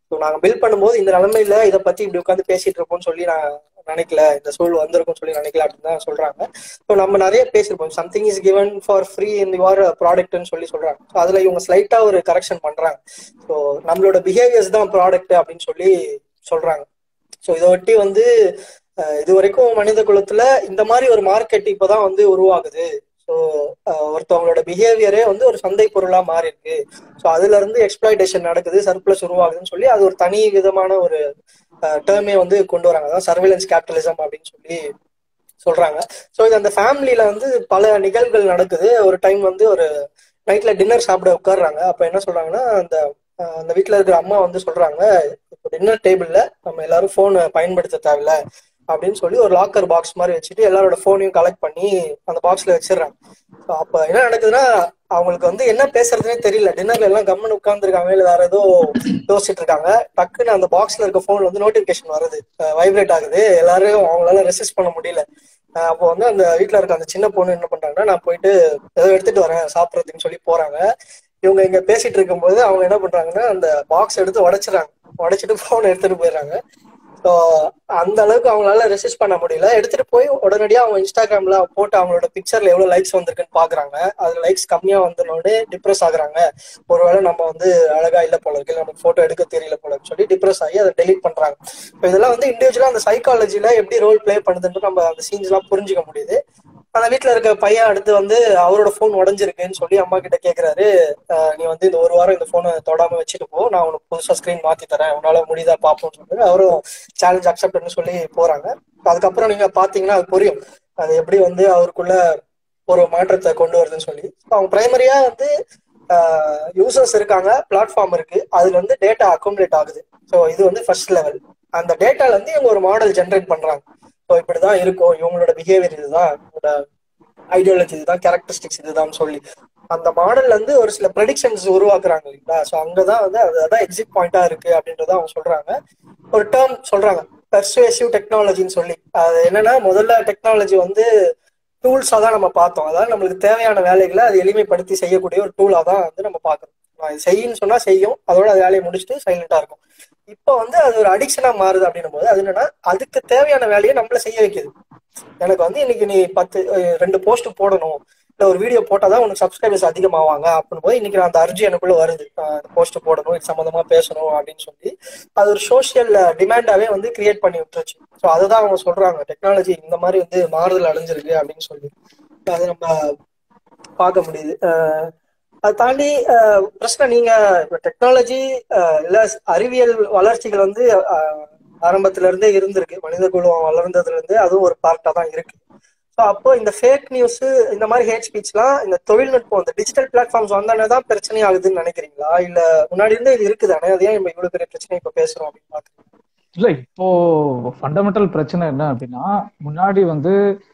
ஸோ நாங்க பில்ட் பண்ணும்போது இந்த நிலைமையில இதை பத்தி இப்படி உட்காந்து பேசிட்டு இருப்போம்னு சொல்லி நான் நினைக்கல இந்த சூழல் வந்திருக்கும்னு சொல்லி நினைக்கல அப்படின்னு தான் சொல்றாங்க ஸோ நம்ம நிறைய பேசியிருப்போம் something is given for free in your ப்ராடக்ட்னு சொல்லி சொல்றாங்க ஸோ அதுல இவங்க ஸ்லைட்டா ஒரு கரெக்ஷன் பண்றாங்க ஸோ நம்மளோட பிஹேவியர்ஸ் தான் ப்ராடக்ட் அப்படின்னு சொல்லி சொல்றாங்க ஸோ இதை ஒட்டி வந்து இது வரைக்கும் மனித குலத்துல இந்த மாதிரி ஒரு மார்க்கெட் இப்போதான் வந்து உருவாகுது ஸோ ஒருத்தவங்களோட பிஹேவியரே வந்து ஒரு சந்தை பொருளா மாறி இருக்கு ஸோ அதுல இருந்து எக்ஸ்பிளாய்டேஷன் நடக்குது சர்ப்ளஸ் உருவாகுதுன்னு சொல்லி அது ஒரு தனி விதமான ஒரு டேர்மே வந்து கொண்டு வராங்க அதான் சர்வேலன்ஸ் கேபிட்டலிசம் அப்படின்னு சொல்லி சொல்றாங்க ஸோ இது அந்த ஃபேமிலியில வந்து பல நிகழ்வுகள் நடக்குது ஒரு டைம் வந்து ஒரு நைட்ல டின்னர் சாப்பிட உட்காடுறாங்க அப்ப என்ன சொல்றாங்கன்னா அந்த அந்த வீட்டுல இருக்கிற அம்மா வந்து சொல்றாங்க இப்போ டின்னர் டேபிள்ல நம்ம எல்லாரும் போன் பயன்படுத்த தேவையில்ல அப்படின்னு சொல்லி ஒரு லாக்கர் பாக்ஸ் மாதிரி வச்சுட்டு எல்லாரோட போனையும் கலெக்ட் பண்ணி அந்த பாக்ஸ்ல வச்சிடுறாங்க அப்ப என்ன நடக்குதுன்னா அவங்களுக்கு வந்து என்ன பேசுறதுனே தெரியல டின்னர்ல எல்லாம் கம்மன் உட்கார்ந்துருக்காங்க இல்ல வேற ஏதோ யோசிச்சுட்டு இருக்காங்க டக்குன்னு அந்த பாக்ஸ்ல இருக்க போன்ல வந்து நோட்டிபிகேஷன் வருது வைப்ரேட் ஆகுது எல்லாரும் அவங்களால ரெசிஸ்ட் பண்ண முடியல அப்போ வந்து அந்த வீட்டுல இருக்க அந்த சின்ன பொண்ணு என்ன பண்றாங்கன்னா நான் போயிட்டு ஏதோ எடுத்துட்டு வரேன் சாப்பிட்றதுன்னு சொல்லி போறாங்க இவங்க இங்க பேசிட்டு இருக்கும்போது அவங்க என்ன பண்றாங்கன்னா அந்த பாக்ஸ் எடுத்து உடைச்சிடறாங்க உடைச்சிட்டு போன் எடுத்துட்டு போயிடுறாங்க ஸோ அந்த அளவுக்கு அவங்களால ரெசிஸ்ட் பண்ண முடியல எடுத்துட்டு போய் உடனடியாக அவங்க இன்ஸ்டாகிராம்ல போட்டு அவங்களோட பிக்சர்ல எவ்வளவு லைக்ஸ் வந்திருக்குன்னு பாக்குறாங்க அது லைக்ஸ் கம்மியா வந்தனோட டிப்ரெஸ் ஆகுறாங்க ஒருவேளை நம்ம வந்து அழகா இல்ல போல இருக்கு நமக்கு போட்டோ எடுக்க தெரியல போல சொல்லி டிப்ரெஸ் ஆகி அதை டெலிட் பண்றாங்க இப்போ இதெல்லாம் வந்து இண்டிவிஜுவலா அந்த சைக்காலஜில எப்படி ரோல் பிளே பண்ணுதுன்னு நம்ம அந்த சீன்ஸ் எல்லாம் புரிஞ்சுக்க முடியுது அந்த வீட்டுல இருக்க பையன் அடுத்து வந்து அவரோட போன் உடஞ்சிருக்குன்னு சொல்லி அம்மா கிட்ட கேக்குறாரு நீ வந்து இந்த ஒரு வாரம் இந்த போனை தொடாம வச்சுட்டு போ நான் உனக்கு புதுசா ஸ்கிரீன் மாத்தி தரேன் உன்னால முடியுதா பாப்போம்னு சொல்லி அவரும் சேலஞ்ச் அக்செப்ட்னு சொல்லி போறாங்க அதுக்கப்புறம் நீங்க பாத்தீங்கன்னா அது புரியும் அது எப்படி வந்து அவருக்குள்ள ஒரு மாற்றத்தை கொண்டு வருதுன்னு சொல்லி அவங்க பிரைமரியா வந்து யூசர்ஸ் இருக்காங்க பிளாட்ஃபார்ம் இருக்கு அதுல இருந்து டேட்டா அக்குமுலேட் ஆகுது ஸோ இது வந்து ஃபர்ஸ்ட் லெவல் அந்த டேட்டால இருந்து இவங்க ஒரு மாடல் ஜென்ரேட் பண்றாங்க ஸோ இப்படிதான் இருக்கும் இவங்களோட பிஹேவியர் இதுதான் இவங்களோட ஐடியாலஜி இதுதான் கேரக்டரிஸ்டிக்ஸ் இதுதான் சொல்லி அந்த மாடல்ல இருந்து ஒரு சில ப்ரெடிக்ஷன்ஸ் உருவாக்குறாங்க இல்லைங்களா ஸோ அங்கதான் வந்து அதுதான் எக்ஸிட் பாயிண்டா இருக்கு அப்படின்றத அவங்க சொல்றாங்க ஒரு டேர்ம் சொல்றாங்க பெர்சுவேசிவ் டெக்னாலஜின்னு சொல்லி அது என்னன்னா முதல்ல டெக்னாலஜி வந்து டூல்ஸா தான் நம்ம பார்த்தோம் அதாவது நம்மளுக்கு தேவையான வேலைகளை அது எளிமைப்படுத்தி செய்யக்கூடிய ஒரு டூலா தான் வந்து நம்ம பார்க்கறோம் இது செய்யுன்னு சொன்னா செய்யும் அதோட அது வேலையை முடிச்சுட்டு சைலண்டா இருக்கும் இப்போ வந்து அது ஒரு அடிக்ஷனா மாறுது அப்படின்னும் போது அது என்னன்னா அதுக்கு தேவையான வேலையை நம்மள செய்ய வைக்குது எனக்கு வந்து இன்னைக்கு நீ பத்து ரெண்டு போஸ்ட் போடணும் இல்ல ஒரு வீடியோ போட்டாதான் உனக்கு சப்ஸ்கிரைபர்ஸ் அதிகமாவாங்க அப்படின்னு போது இன்னைக்கு நான் அந்த அர்ஜி எனக்குள்ள வருது போஸ்ட் போடணும் இது சம்மந்தமா பேசணும் அப்படின்னு சொல்லி அது ஒரு சோசியல் டிமாண்டாவே வந்து கிரியேட் பண்ணி விட்டுருச்சு ஸோ அதுதான் அவங்க சொல்றாங்க டெக்னாலஜி இந்த மாதிரி வந்து மாறுதல் அடைஞ்சிருக்கு அப்படின்னு சொல்லி அது நம்ம பார்க்க முடியுது அதை தாண்டி பிரச்சனை நீங்க இப்ப டெக்னாலஜி இல்ல அறிவியல் வளர்ச்சிகள் வந்து ஆரம்பத்துல இருந்தே இருந்திருக்கு மனித குலம் வளர்ந்ததுல இருந்து அதுவும் ஒரு பார்ட்டா தான் இருக்கு ஸோ அப்போ இந்த ஃபேக் நியூஸ் இந்த மாதிரி ஹேட் ஸ்பீச்லாம் இந்த தொழில்நுட்பம் இந்த டிஜிட்டல் பிளாட்ஃபார்ம்ஸ் வந்தானே தான் பிரச்சனை ஆகுதுன்னு நினைக்கிறீங்களா இல்ல முன்னாடி இருந்தே இது இருக்குதானே அதே நம்ம இவ்வளவு பெரிய பிரச்சனை இப்ப பேசுறோம் அப்படின்னு பாக்குறீங்க இல்ல இப்போ ஃபண்டமெண்டல் பிரச்சனை என்ன அப்படின்னா முன்னாடி வந்து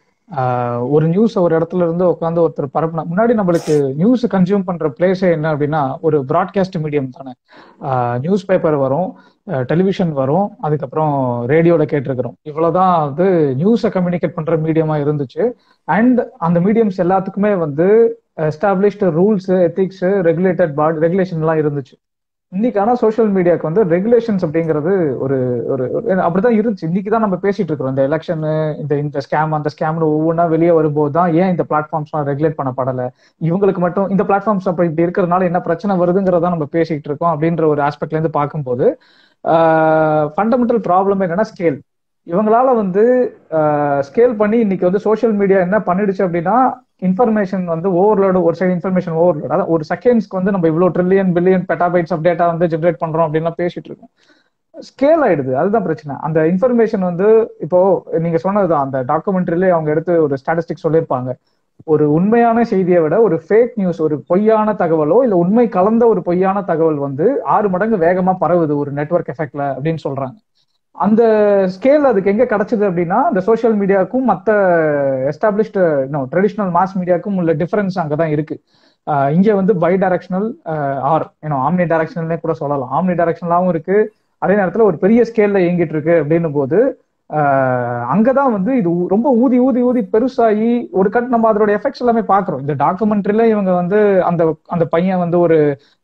ஒரு நியூஸ் ஒரு இடத்துல இருந்து உட்காந்து ஒருத்தர் பரப்புனா முன்னாடி நம்மளுக்கு நியூஸ் கன்சியூம் பண்ற பிளேஸே என்ன அப்படின்னா ஒரு ப்ராட்காஸ்ட் மீடியம் தானே நியூஸ் பேப்பர் வரும் டெலிவிஷன் வரும் அதுக்கப்புறம் ரேடியோல கேட்டிருக்கிறோம் இவ்வளவுதான் வந்து நியூஸை கம்யூனிகேட் பண்ற மீடியமா இருந்துச்சு அண்ட் அந்த மீடியம்ஸ் எல்லாத்துக்குமே வந்து established rules ethics regulated body regulation எல்லாம் இருந்துச்சு இன்னைக்கான சோசியல் மீடியாவுக்கு வந்து ரெகுலேஷன்ஸ் அப்படிங்கிறது ஒரு ஒரு அப்படிதான் இருந்துச்சு இன்னைக்கு தான் நம்ம பேசிட்டு இருக்கிறோம் இந்த எலெக்ஷன் இந்த இந்த ஸ்கேம் அந்த ஸ்கேம்னு ஒவ்வொன்றா வெளியே வரும்போது தான் ஏன் இந்த பிளாட்ஃபார்ம்ஸ்லாம் ரெகுலேட் பண்ணப்படலை இவங்களுக்கு மட்டும் இந்த பிளாட்ஃபார்ம்ஸ் அப்ப இப்படி இருக்கிறதுனால என்ன பிரச்சனை வருதுங்கிறத நம்ம பேசிட்டு இருக்கோம் அப்படின்ற ஒரு ஆஸ்பெக்ட்ல இருந்து பார்க்கும்போது ஃபண்டமெண்டல் ப்ராப்ளம் என்னன்னா ஸ்கேல் இவங்களால வந்து ஸ்கேல் பண்ணி இன்னைக்கு வந்து சோசியல் மீடியா என்ன பண்ணிடுச்சு அப்படின்னா இன்ஃபர்மேஷன் வந்து ஓவர்லோடு ஒரு சைடு இன்ஃபர்மேஷன் ஓவர்லோட் அதாவது ஒரு செகண்ட்ஸ்க்கு வந்து நம்ம இவ்வளவு trillion billion petabytes of data வந்து ஜென்ரேட் பண்றோம் அப்படின்லாம் பேசிட்டு இருக்கோம் ஸ்கேல் ஆயிடுது அதுதான் பிரச்சனை அந்த இன்ஃபர்மேஷன் வந்து இப்போ நீங்க சொன்னதுதான் அந்த டாக்குமெண்ட்ரிலே அவங்க எடுத்து ஒரு ஸ்டாட்டிஸ்டிக் சொல்லியிருப்பாங்க ஒரு உண்மையான செய்தியை விட ஒரு ஃபேக் நியூஸ் ஒரு பொய்யான தகவலோ இல்ல உண்மை கலந்த ஒரு பொய்யான தகவல் வந்து ஆறு மடங்கு வேகமா பரவுது ஒரு நெட்ஒர்க் எஃபெக்ட்ல அப்படின்னு சொல்றாங்க அந்த ஸ்கேல் அதுக்கு எங்க கிடைச்சது அப்படின்னா அந்த சோசியல் மீடியாவுக்கும் மற்ற எஸ்டாப்ளிஷ்டு ட்ரெடிஷ்னல் மாஸ் மீடியாவுக்கும் உள்ள டிஃபரன்ஸ் அங்கதான் இருக்கு இங்க வந்து பை டைரக்ஷனல் ஆர் ஏன்னா ஆம்னி டைரக்ஷனல்னே கூட சொல்லலாம் ஆம்னி டைரக்ஷனலாவும் இருக்கு அதே நேரத்துல ஒரு பெரிய ஸ்கேல்ல இயங்கிட்டு இருக்கு அப்படின்னும் போது அங்கதான் வந்து இது ரொம்ப ஊதி ஊதி ஊதி பெருசாகி ஒரு கட் நம்ம அதோட எஃபெக்ட்ஸ் எல்லாமே பாக்குறோம் இந்த டாக்குமெண்ட்ரில இவங்க வந்து அந்த அந்த பையன் வந்து ஒரு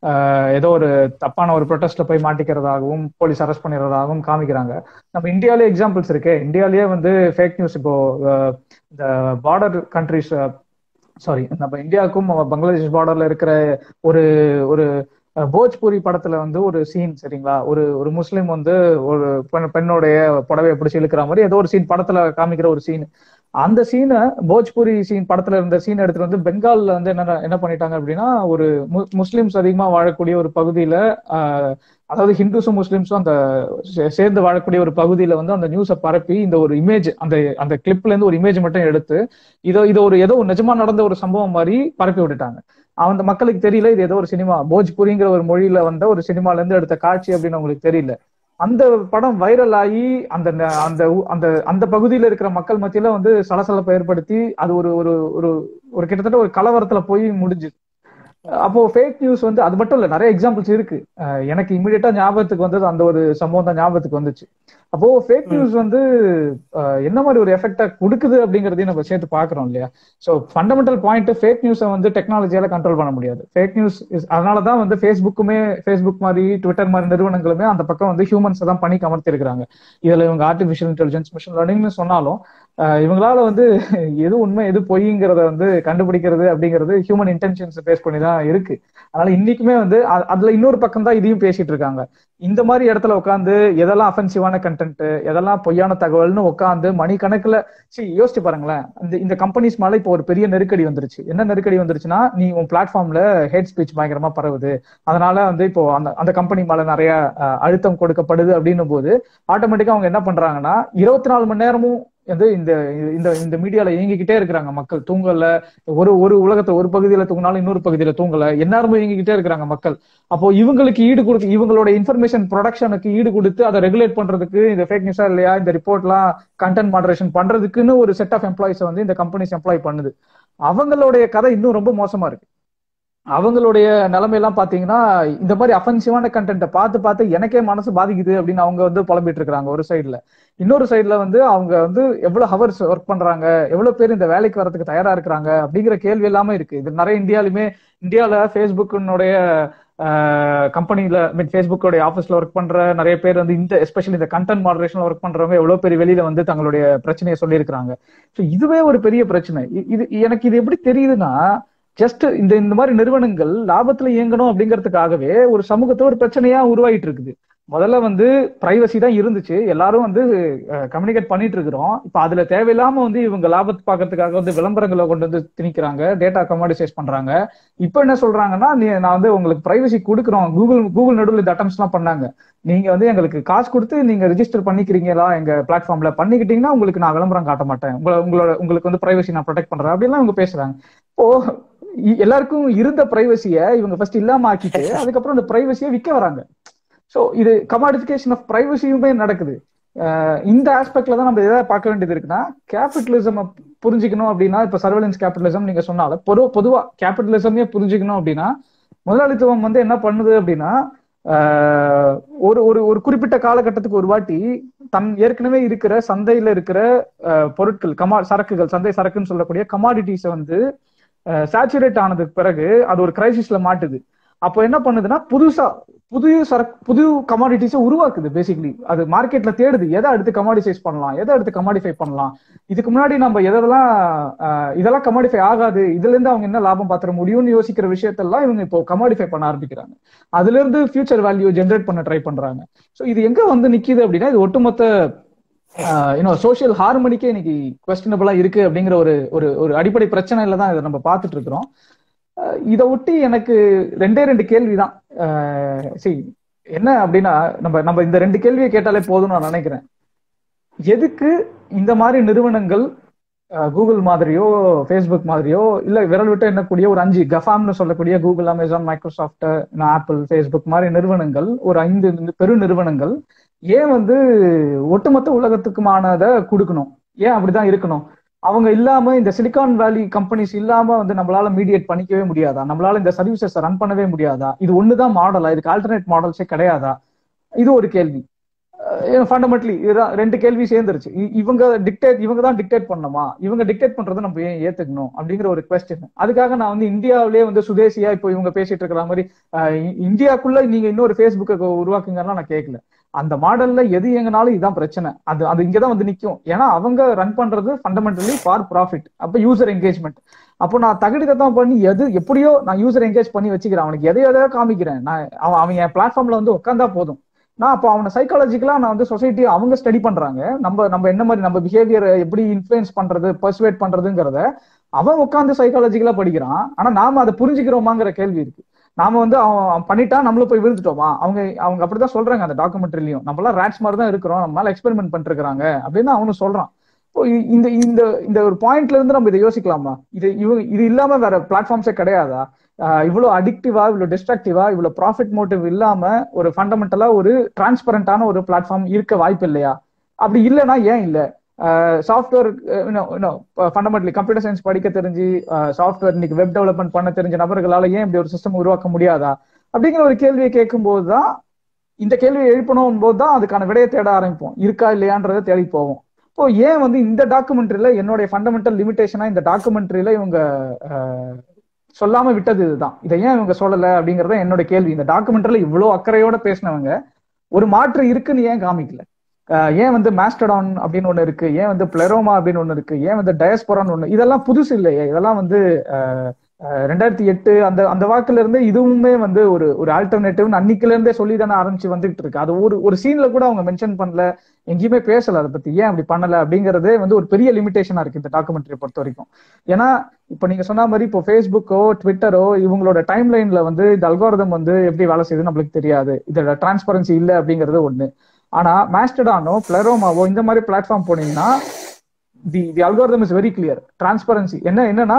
ஏதோ ஒரு தப்பான ஒரு ப்ரொடெஸ்ட்ல போய் மாட்டிக்கிறதாகவும் போலீஸ் அரெஸ்ட் பண்ணிடுறதாகவும் காமிக்கிறாங்க நம்ம இந்தியாலே எக்ஸாம்பிள்ஸ் இருக்கு இந்தியாலேயே வந்து ஃபேக் நியூஸ் இப்போ இந்த பார்டர் கண்ட்ரிஸ் சாரி நம்ம இந்தியாவுக்கும் பங்களாதேஷ் பார்டர்ல இருக்கிற ஒரு ஒரு போஜ்பூரி படத்துல வந்து ஒரு சீன் சரிங்களா ஒரு ஒரு முஸ்லீம் வந்து ஒரு பெண்ணுடைய புடவையை பிடிச்சி இழுக்கிற மாதிரி ஏதோ ஒரு சீன் படத்துல காமிக்கிற ஒரு சீன் அந்த சீனை போஜ்பூரி சீன் படத்துல இருந்த சீன் எடுத்துட்டு வந்து பெங்கால்ல வந்து என்ன என்ன பண்ணிட்டாங்க அப்படின்னா ஒரு முஸ்லிம்ஸ் அதிகமா வாழக்கூடிய ஒரு பகுதியில அதாவது ஹிந்துஸும் முஸ்லிம்ஸும் அந்த சேர்ந்து வாழக்கூடிய ஒரு பகுதியில வந்து அந்த நியூஸை பரப்பி இந்த ஒரு இமேஜ் அந்த அந்த கிளிப்ல இருந்து ஒரு இமேஜ் மட்டும் எடுத்து இதோ இது ஒரு ஏதோ நிஜமா நடந்த ஒரு சம்பவம் மாதிரி பரப்பி விட்டுட்டாங்க அந்த மக்களுக்கு தெரியல இது ஏதோ ஒரு சினிமா போஜ்புரிங்கிற ஒரு மொழியில வந்த ஒரு சினிமால இருந்து எடுத்த காட்சி அப்படின்னு அவங்களுக்கு தெரியல அந்த படம் வைரல் ஆகி அந்த அந்த அந்த அந்த பகுதியில இருக்கிற மக்கள் மத்தியில வந்து சலசலப்பை ஏற்படுத்தி அது ஒரு ஒரு ஒரு ஒரு கிட்டத்தட்ட ஒரு கலவரத்துல போய் முடிஞ்சு அப்போ ஃபேக் நியூஸ் வந்து அது மட்டும் இல்ல நிறைய எக்ஸாம்பிள்ஸ் இருக்கு எனக்கு இமீடியட்டா ஞாபகத்துக்கு வந்தது அந்த ஒரு சம்பவம் தான் ஞாபகத்துக்கு வந்துச்சு அப்போ ஃபேக் நியூஸ் வந்து என்ன மாதிரி ஒரு எஃபெக்டா கொடுக்குது அப்படிங்கறதையும் நம்ம சேர்த்து பாக்குறோம் இல்லையா ஸோ ஃபண்டமெண்டல் பாயிண்ட் ஃபேக் நியூஸை வந்து டெக்னாலஜியால கண்ட்ரோல் பண்ண முடியாது ஃபேக் நியூஸ் அதனாலதான் வந்து ஃபேஸ்புக்குமே ஃபேஸ்புக் மாதிரி ட்விட்டர் மாதிரி நிறுவனங்களுமே அந்த பக்கம் வந்து ஹியூமன்ஸை தான் பண்ணி கமர்த்தி இருக்கிறாங்க இதுல இவங்க ஆர்டிபிஷியல் இன்டெலிஜென்ஸ் மிஷின் லேர்னிங்னு சொன்னாலும் இவங்களால வந்து எது உண்மை எது பொய்ங்கிறத வந்து கண்டுபிடிக்கிறது அப்படிங்கிறது ஹியூமன் இன்டென்ஷன்ஸ் பேஸ் பண்ணி தான் இருக்கு அதனால இன்னைக்குமே வந்து அதுல இன்னொரு பக்கம் தான் இதையும் பேசிட்டு இருக்காங்க இந்த மாதிரி இடத்துல உட்காந்து எதெல்லாம் அஃபென்சிவான கண்டென்ட் எதெல்லாம் பொய்யான தகவல்னு உட்காந்து மணிக்கணக்குல சரி யோசிச்சு பாருங்களேன் இந்த இந்த கம்பெனிஸ் மேல இப்போ ஒரு பெரிய நெருக்கடி வந்துருச்சு என்ன நெருக்கடி வந்துருச்சுன்னா நீ உன் பிளாட்ஃபார்ம்ல ஹேட் ஸ்பீச் பயங்கரமா பரவுது அதனால வந்து இப்போ அந்த அந்த கம்பெனி மேல நிறைய அழுத்தம் கொடுக்கப்படுது அப்படின்னும் போது ஆட்டோமேட்டிக்கா அவங்க என்ன பண்றாங்கன்னா இருபத்தி நாலு மணி நேரமும் வந்து இந்த இந்த இந்த மீடியால இயங்கிக்கிட்டே இருக்கிறாங்க மக்கள் தூங்கல ஒரு ஒரு உலகத்தை ஒரு பகுதியில தூங்கினாலும் இன்னொரு பகுதியில தூங்கல எல்லாருமே இயங்கிக்கிட்டே இருக்கிறாங்க மக்கள் அப்போ இவங்களுக்கு ஈடு கொடுத்து இவங்களோட இன்ஃபர்மேஷன் ப்ரொடக்ஷனுக்கு ஈடு கொடுத்து அதை ரெகுலேட் பண்றதுக்கு இந்த ஃபேக் நியூஸா இல்லையா இந்த ரிப்போர்ட்லாம் கண்டென்ட் மாடரேஷன் பண்றதுக்குன்னு ஒரு செட் ஆஃப் எம்ப்ளாயிஸ் வந்து இந்த கம்பெனிஸ் எம்ப்ளாய் பண்ணுது அவங்களுடைய கதை இன்னும் ரொம்ப மோசமா இருக்கு அவங்களுடைய நிலைமையெல்லாம் பாத்தீங்கன்னா இந்த மாதிரி அஃபென்சிவான கண்டென்ட்டை பார்த்து பார்த்து எனக்கே மனசு பாதிக்குது அப்படின்னு அவங்க வந்து புலம்பிட்டு இருக்காங்க ஒரு சைட்ல இன்னொரு சைட்ல வந்து அவங்க வந்து எவ்வளவு ஹவர்ஸ் ஒர்க் பண்றாங்க எவ்வளவு பேர் இந்த வேலைக்கு வரதுக்கு தயாரா இருக்கிறாங்க அப்படிங்கிற கேள்வி எல்லாமே இருக்கு இது நிறைய இந்தியாலுமே இந்தியால ஃபேஸ்புக்கினுடைய கம்பெனில மீன் ஃபேஸ்புக்கோடைய ஆஃபீஸ்ல ஒர்க் பண்ற நிறைய பேர் வந்து இந்த எஸ்பெஷலி இந்த கண்டென்ட் மாடரேஷன்ல ஒர்க் பண்றவங்க எவ்வளவு பேர் வெளியில வந்து தங்களுடைய பிரச்சனையை சொல்லியிருக்கிறாங்க ஸோ இதுவே ஒரு பெரிய பிரச்சனை இது எனக்கு இது எப்படி தெரியுதுன்னா ஜஸ்ட் இந்த இந்த மாதிரி நிறுவனங்கள் லாபத்துல இயங்கணும் அப்படிங்கிறதுக்காகவே ஒரு சமூகத்துல ஒரு பிரச்சனையா உருவாயிட்டு இருக்குது முதல்ல வந்து பிரைவசி தான் இருந்துச்சு எல்லாரும் வந்து கம்யூனிகேட் பண்ணிட்டு இருக்கிறோம் இப்ப அதுல தேவையில்லாம வந்து இவங்க லாபத்தை பாக்குறதுக்காக வந்து விளம்பரங்களை கொண்டு வந்து திணிக்கிறாங்க டேட்டா கமாடிசைஸ் பண்றாங்க இப்ப என்ன சொல்றாங்கன்னா நீ நான் வந்து உங்களுக்கு பிரைவசி கொடுக்குறோம் கூகுள் கூகுள் நடுவில் இந்த அட்டம்ஸ் எல்லாம் பண்ணாங்க நீங்க வந்து எங்களுக்கு காசு கொடுத்து நீங்க ரிஜிஸ்டர் பண்ணிக்கிறீங்களா எங்க பிளாட்ஃபார்ம்ல பண்ணிக்கிட்டீங்கன்னா உங்களுக்கு நான் விளம்பரம் காட்ட மாட்டேன் உங்களை உங்களோட உங்களுக்கு வந்து பிரைவசி நான் ப்ரொடெக்ட் பண்றேன் அப்படிலாம் இவங்க பேசுறாங்க இப்போ எல்லாருக்கும் இருந்த பிரைவசிய இவங்க ஃபர்ஸ்ட் இல்லாம ஆக்கிட்டு அதுக்கப்புறம் இந்த பிரைவசியை விற்க வராங்க ஸோ இது கமாடிஃபிகேஷன் ஆஃப் பிரைவசியுமே நடக்குது இந்த ஆஸ்பெக்ட்ல தான் நம்ம எதாவது பார்க்க வேண்டியது இருக்குன்னா கேபிட்டலிசம் புரிஞ்சுக்கணும் அப்படின்னா இப்ப சர்வேலன்ஸ் கேபிட்டலிசம் நீங்க சொன்னால பொது பொதுவா கேபிட்டலிசமே புரிஞ்சுக்கணும் அப்படின்னா முதலாளித்துவம் வந்து என்ன பண்ணுது அப்படின்னா ஒரு ஒரு ஒரு குறிப்பிட்ட காலகட்டத்துக்கு ஒரு வாட்டி தன் ஏற்கனவே இருக்கிற சந்தையில இருக்கிற பொருட்கள் கமா சரக்குகள் சந்தை சரக்குன்னு சொல்லக்கூடிய கமாடிட்டிஸை வந்து சேச்சுரேட் ஆனதுக்கு பிறகு அது ஒரு கிரைசிஸ்ல மாட்டுது அப்போ என்ன பண்ணுதுன்னா புதுசா புது சரக்கு புது கமாடிட்டிஸை உருவாக்குது பேசிக்கலி அது மார்க்கெட்ல தேடுது எதை அடுத்து கமாடிசைஸ் பண்ணலாம் எதை அடுத்து கமாடிஃபை பண்ணலாம் இதுக்கு முன்னாடி நம்ம எதெல்லாம் இதெல்லாம் கமாடிஃபை ஆகாது இதுல இருந்து அவங்க என்ன லாபம் பாத்திர முடியும்னு யோசிக்கிற விஷயத்தெல்லாம் இவங்க இப்போ கமாடிஃபை பண்ண ஆரம்பிக்கிறாங்க அதுல இருந்து ஃபியூச்சர் வேல்யூ ஜென்ரேட் பண்ண ட்ரை பண்றாங்க ஸோ இது எங்க வந்து நிக்குது அப்படின்னா இது ஒட்டுமொத்த இன்னும் சோசியல் ஹார்மனிக்கே இன்னைக்கு கொஸ்டினபிளா இருக்கு அப்படிங்கிற ஒரு ஒரு ஒரு அடிப்படை பிரச்சனையில தான் இதை நம்ம பார்த்துட்டு இருக்கிறோம் இதை ஒட்டி எனக்கு ரெண்டே ரெண்டு கேள்விதான் சரி என்ன அப்படின்னா நம்ம நம்ம இந்த ரெண்டு கேள்வியை கேட்டாலே போதும்னு நான் நினைக்கிறேன் எதுக்கு இந்த மாதிரி நிறுவனங்கள் கூகுள் மாதிரியோ ஃபேஸ்புக் மாதிரியோ இல்ல விரல் விட்டு எண்ணக்கூடிய ஒரு அஞ்சு கஃபாம்னு சொல்லக்கூடிய Google Amazon Microsoft Apple Facebook மாதிரி நிறுவனங்கள் ஒரு ஐந்து பெரு நிறுவனங்கள் ஏன் வந்து ஒட்டுமொத்த உலகத்துக்குமானதை கொடுக்கணும் ஏன் அப்படிதான் இருக்கணும் அவங்க இல்லாம இந்த சிலிகான் வேலி கம்பெனிஸ் இல்லாம வந்து நம்மளால மீடியேட் பண்ணிக்கவே முடியாதா நம்மளால இந்த சர்வீசஸ் ரன் பண்ணவே முடியாதா இது ஒண்ணுதான் மாடலா இதுக்கு ஆல்டர்னேட் மாடல்ஸே கிடையாதா இது ஒரு கேள்வி ஃபண்டமெண்டலி இதுதான் ரெண்டு கேள்வி சேர்ந்துருச்சு இ- இவங்க டிக்டேட் இவங்க தான் டிக்டேட் பண்ணணுமா இவங்க டிக்டேட் பண்றதை நம்ம ஏன் ஏத்துக்கணும் அப்படிங்கிற ஒரு கொஸ்டின் அதுக்காக நான் வந்து இந்தியாவிலேயே வந்து சுதேசியா இப்போ இவங்க பேசிட்டு இருக்கிற மாதிரி அஹ், இ- இந்தியாக்குள்ள நீங்க இன்னொரு ஃபேஸ்புக்கை உருவாக்குங்கன்னா நான் கேட்கல அந்த மாடல்ல எது எங்கனாலும் இதுதான் பிரச்சனை அது அது இங்கதான் வந்து நிக்கும் ஏன்னா அவங்க ரன் பண்றது ஃபண்டமெண்டலி ஃபார் ப்ராஃபிட் அப்ப யூசர் என்கேஜ்மெண்ட் அப்போ நான் தகுதி தான் பண்ணி எது எப்படியோ நான் யூசர் என்கேஜ் பண்ணி வச்சுக்கிறேன் அவனுக்கு எதை எதையோ காமிக்கிறேன் நான் அவன் அவன் என் பிளாட்ஃபார்ம்ல வந்து உட்காந்தா போதும் நான் அப்போ அவனை சைக்காலஜிக்கலா நான் வந்து சொசைட்டி அவங்க ஸ்டடி பண்றாங்க நம்ம நம்ம என்ன மாதிரி நம்ம பிஹேவியர் எப்படி இன்ஃபுளுன்ஸ் பண்றது பர்சுவேட் பண்றதுங்கிறத அவன் உட்காந்து சைக்காலஜிக்கலா படிக்கிறான் ஆனா நாம அதை புரிஞ்சுக்கிறோமாங்கிற கேள்வி இருக்கு நாம வந்து அவன் அவன் பண்ணிட்டா நம்மளும் போய் விழுந்துட்டோமா அவங்க அவங்க அப்படிதான் சொல்றாங்க அந்த டாக்குமெண்ட்ரிலையும் நம்மளாம் ரேட்ஸ் மாதிரி தான் இருக்கிறோம் நம்ம மேல எக்ஸ்பெரிமெண்ட் பண்ணிட்டு இருக்காங்க அப்படின்னு அவனும் சொல்றான் இப்போ இ- இந்த இந்த இந்த ஒரு பாயிண்ட்ல இருந்து நம்ம இதை யோசிக்கலாமா இது இவங்க இது இல்லாம வேற பிளாட்ஃபார்ம்ஸே கிடையாதா ஆஹ் இவ்வளவு அடிக்டிவா இவ்வளவு டிஸ்ட்ரக்டிவா இவ்வளவு ப்ராஃபிட் மோட்டிவ் இல்லாம ஒரு ஃபண்டமெண்டலா ஒரு டிரான்ஸ்பரண்டான ஒரு பிளாட்ஃபார்ம் இருக்க வாய்ப்பு இல்லையா அப்படி இல்லைன்னா ஏன் இல்ல சாஃப்ட்வேர் ஃபண்டமெண்டலி கம்ப்யூட்டர் சயின்ஸ் படிக்க தெரிஞ்சு சாஃப்ட்வேர் இன்னைக்கு வெப் டெவலப்மெண்ட் பண்ண தெரிஞ்ச நபர்களால ஏன் இப்படி ஒரு சிஸ்டம் உருவாக்க முடியாதா அப்படிங்கிற ஒரு கேள்வியை கேட்கும்போது தான் இந்த கேள்வியை எழுப்பணும் போது தான் அதுக்கான விடையை தேட ஆரம்பிப்போம் இருக்கா இல்லையான்றதை தேடி போவோம் இப்போ ஏன் வந்து இந்த டாக்குமெண்ட்ரியில என்னுடைய ஃபண்டமெண்டல் லிமிடேஷனா இந்த டாக்குமெண்ட்ரியில இவங்க அஹ், சொல்லாம விட்டது இதுதான் இதை ஏன் இவங்க சொல்லல அப்படிங்கறத என்னோட கேள்வி இந்த டாக்குமெண்ட்ரியில இவ்வளவு அக்கறையோட பேசினவங்க ஒரு மாற்று இருக்குன்னு ஏன் காமிக்கல அஹ், ஏன் வந்து மாஸ்டடான் அப்படின்னு ஒண்ணு இருக்கு ஏன் வந்து பிளெரோமா அப்படின்னு ஒண்ணு இருக்கு ஏன் வந்து டயஸ்பொரான்னு ஒண்ணு இதெல்லாம் புதுசு இல்லையே இதெல்லாம் வந்து அஹ், அஹ், ரெண்டாயிரத்தி எட்டு அந்த அந்த வாக்குல இருந்து இதுவுமே வந்து ஒரு ஒரு ஆல்டர்னேட்டிவ் அன்னைக்குல இருந்தே சொல்லி தானே ஆரம்பிச்சு வந்துட்டு இருக்கு அது ஒரு ஒரு சீன்ல கூட அவங்க மென்ஷன் பண்ணல எங்கேயுமே பேசல அதை பத்தி ஏன் அப்படி பண்ணல அப்படிங்கறதே வந்து ஒரு பெரிய லிமிடேஷனா இருக்கு இந்த டாக்குமெண்ட்ரி பொறுத்த வரைக்கும் ஏன்னா இப்ப நீங்க சொன்ன மாதிரி இப்போ ஃபேஸ்புக்கோ ட்விட்டரோ இவங்களோட டைம் லைன்ல வந்து இந்த அல்காரதம் வந்து எப்படி வேலை செய்யுது நம்மளுக்கு தெரியாது இதோட டிரான்ஸ்பரன்சி இல்ல அப்படிங்கிறது ஒண்ணு ஆனா மாஸ்டடானோ பிளரோமாவோ இந்த மாதிரி பிளாட்ஃபார்ம் போனீங்கன்னா the the algorithm is very clear transparency என்ன என்னன்னா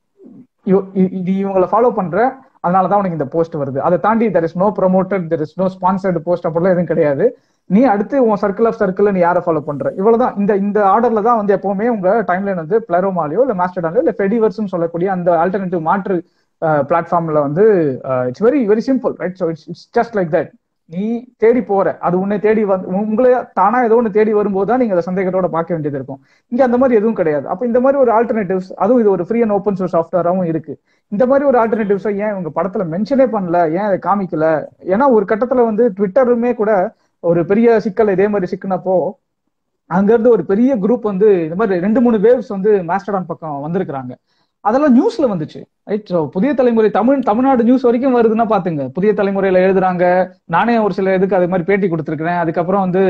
இவ- இ- இது இவங்களை ஃபாலோ பண்ற அதனாலதான் உனக்கு இந்த போஸ்ட் வருது அதை தாண்டி there is no promoted there is no sponsored post அப்படிலாம் எதுவும் கிடையாது நீ அடுத்து உன் சர்க்கிள் ஆஃப் சர்க்கிள் நீ யாரை ஃபாலோ பண்ற இவ்வளவுதான் இந்த இந்த ஆர்டர்ல தான் வந்து எப்பவுமே உங்க டைம்லைன் வந்து பிளரோமாலியோ இல்ல மாஸ்டர்டாலியோ இல்ல ஃபெடிவர்ஸ் சொல்லக்கூடிய அந்த ஆல்டர்னேட்டிவ் மாற்று பிளாட்ஃபார்ம்ல வந்து it's very very simple right so it's it's just like that நீ தேடி போற அது உன்னை தேடி வந்து உங்களை தானா ஏதோ ஒன்று தேடி வரும்போது தான் நீங்க அதை சந்தேகத்தோட பார்க்க வேண்டியது இருக்கும் இங்க அந்த மாதிரி எதுவும் கிடையாது அப்ப இந்த மாதிரி ஒரு ஆல்டர்னேட்டிவ்ஸ் அதுவும் இது ஒரு ஃப்ரீ அண்ட் ஓப்பன் சோர்ஸ் சாஃப்ட்வேராகவும் இருக்கு இந்த மாதிரி ஒரு ஆல்டர்னேட்டிவ்ஸை ஏன் இவங்க படத்துல மென்ஷனே பண்ணல ஏன் அதை காமிக்கல ஏன்னா ஒரு கட்டத்துல வந்து ட்விட்டருமே கூட ஒரு பெரிய சிக்கல் இதே மாதிரி சிக்கினப்போ அங்க இருந்து ஒரு பெரிய குரூப் வந்து இந்த மாதிரி ரெண்டு மூணு வேவ்ஸ் வந்து மாஸ்டர்டான் பக்கம் வந்திருக்கிறாங்க அதெல்லாம் நியூஸ்ல வந்துச்சு ரைட் ஸோ புதிய தலைமுறை தமிழ் தமிழ்நாடு நியூஸ் வரைக்கும் வருதுன்னா பாத்துங்க புதிய தலைமுறையில எழுதுறாங்க நானே ஒரு சில இதுக்கு அது மாதிரி பேட்டி கொடுத்துருக்கிறேன் அதுக்கப்புறம் வந்து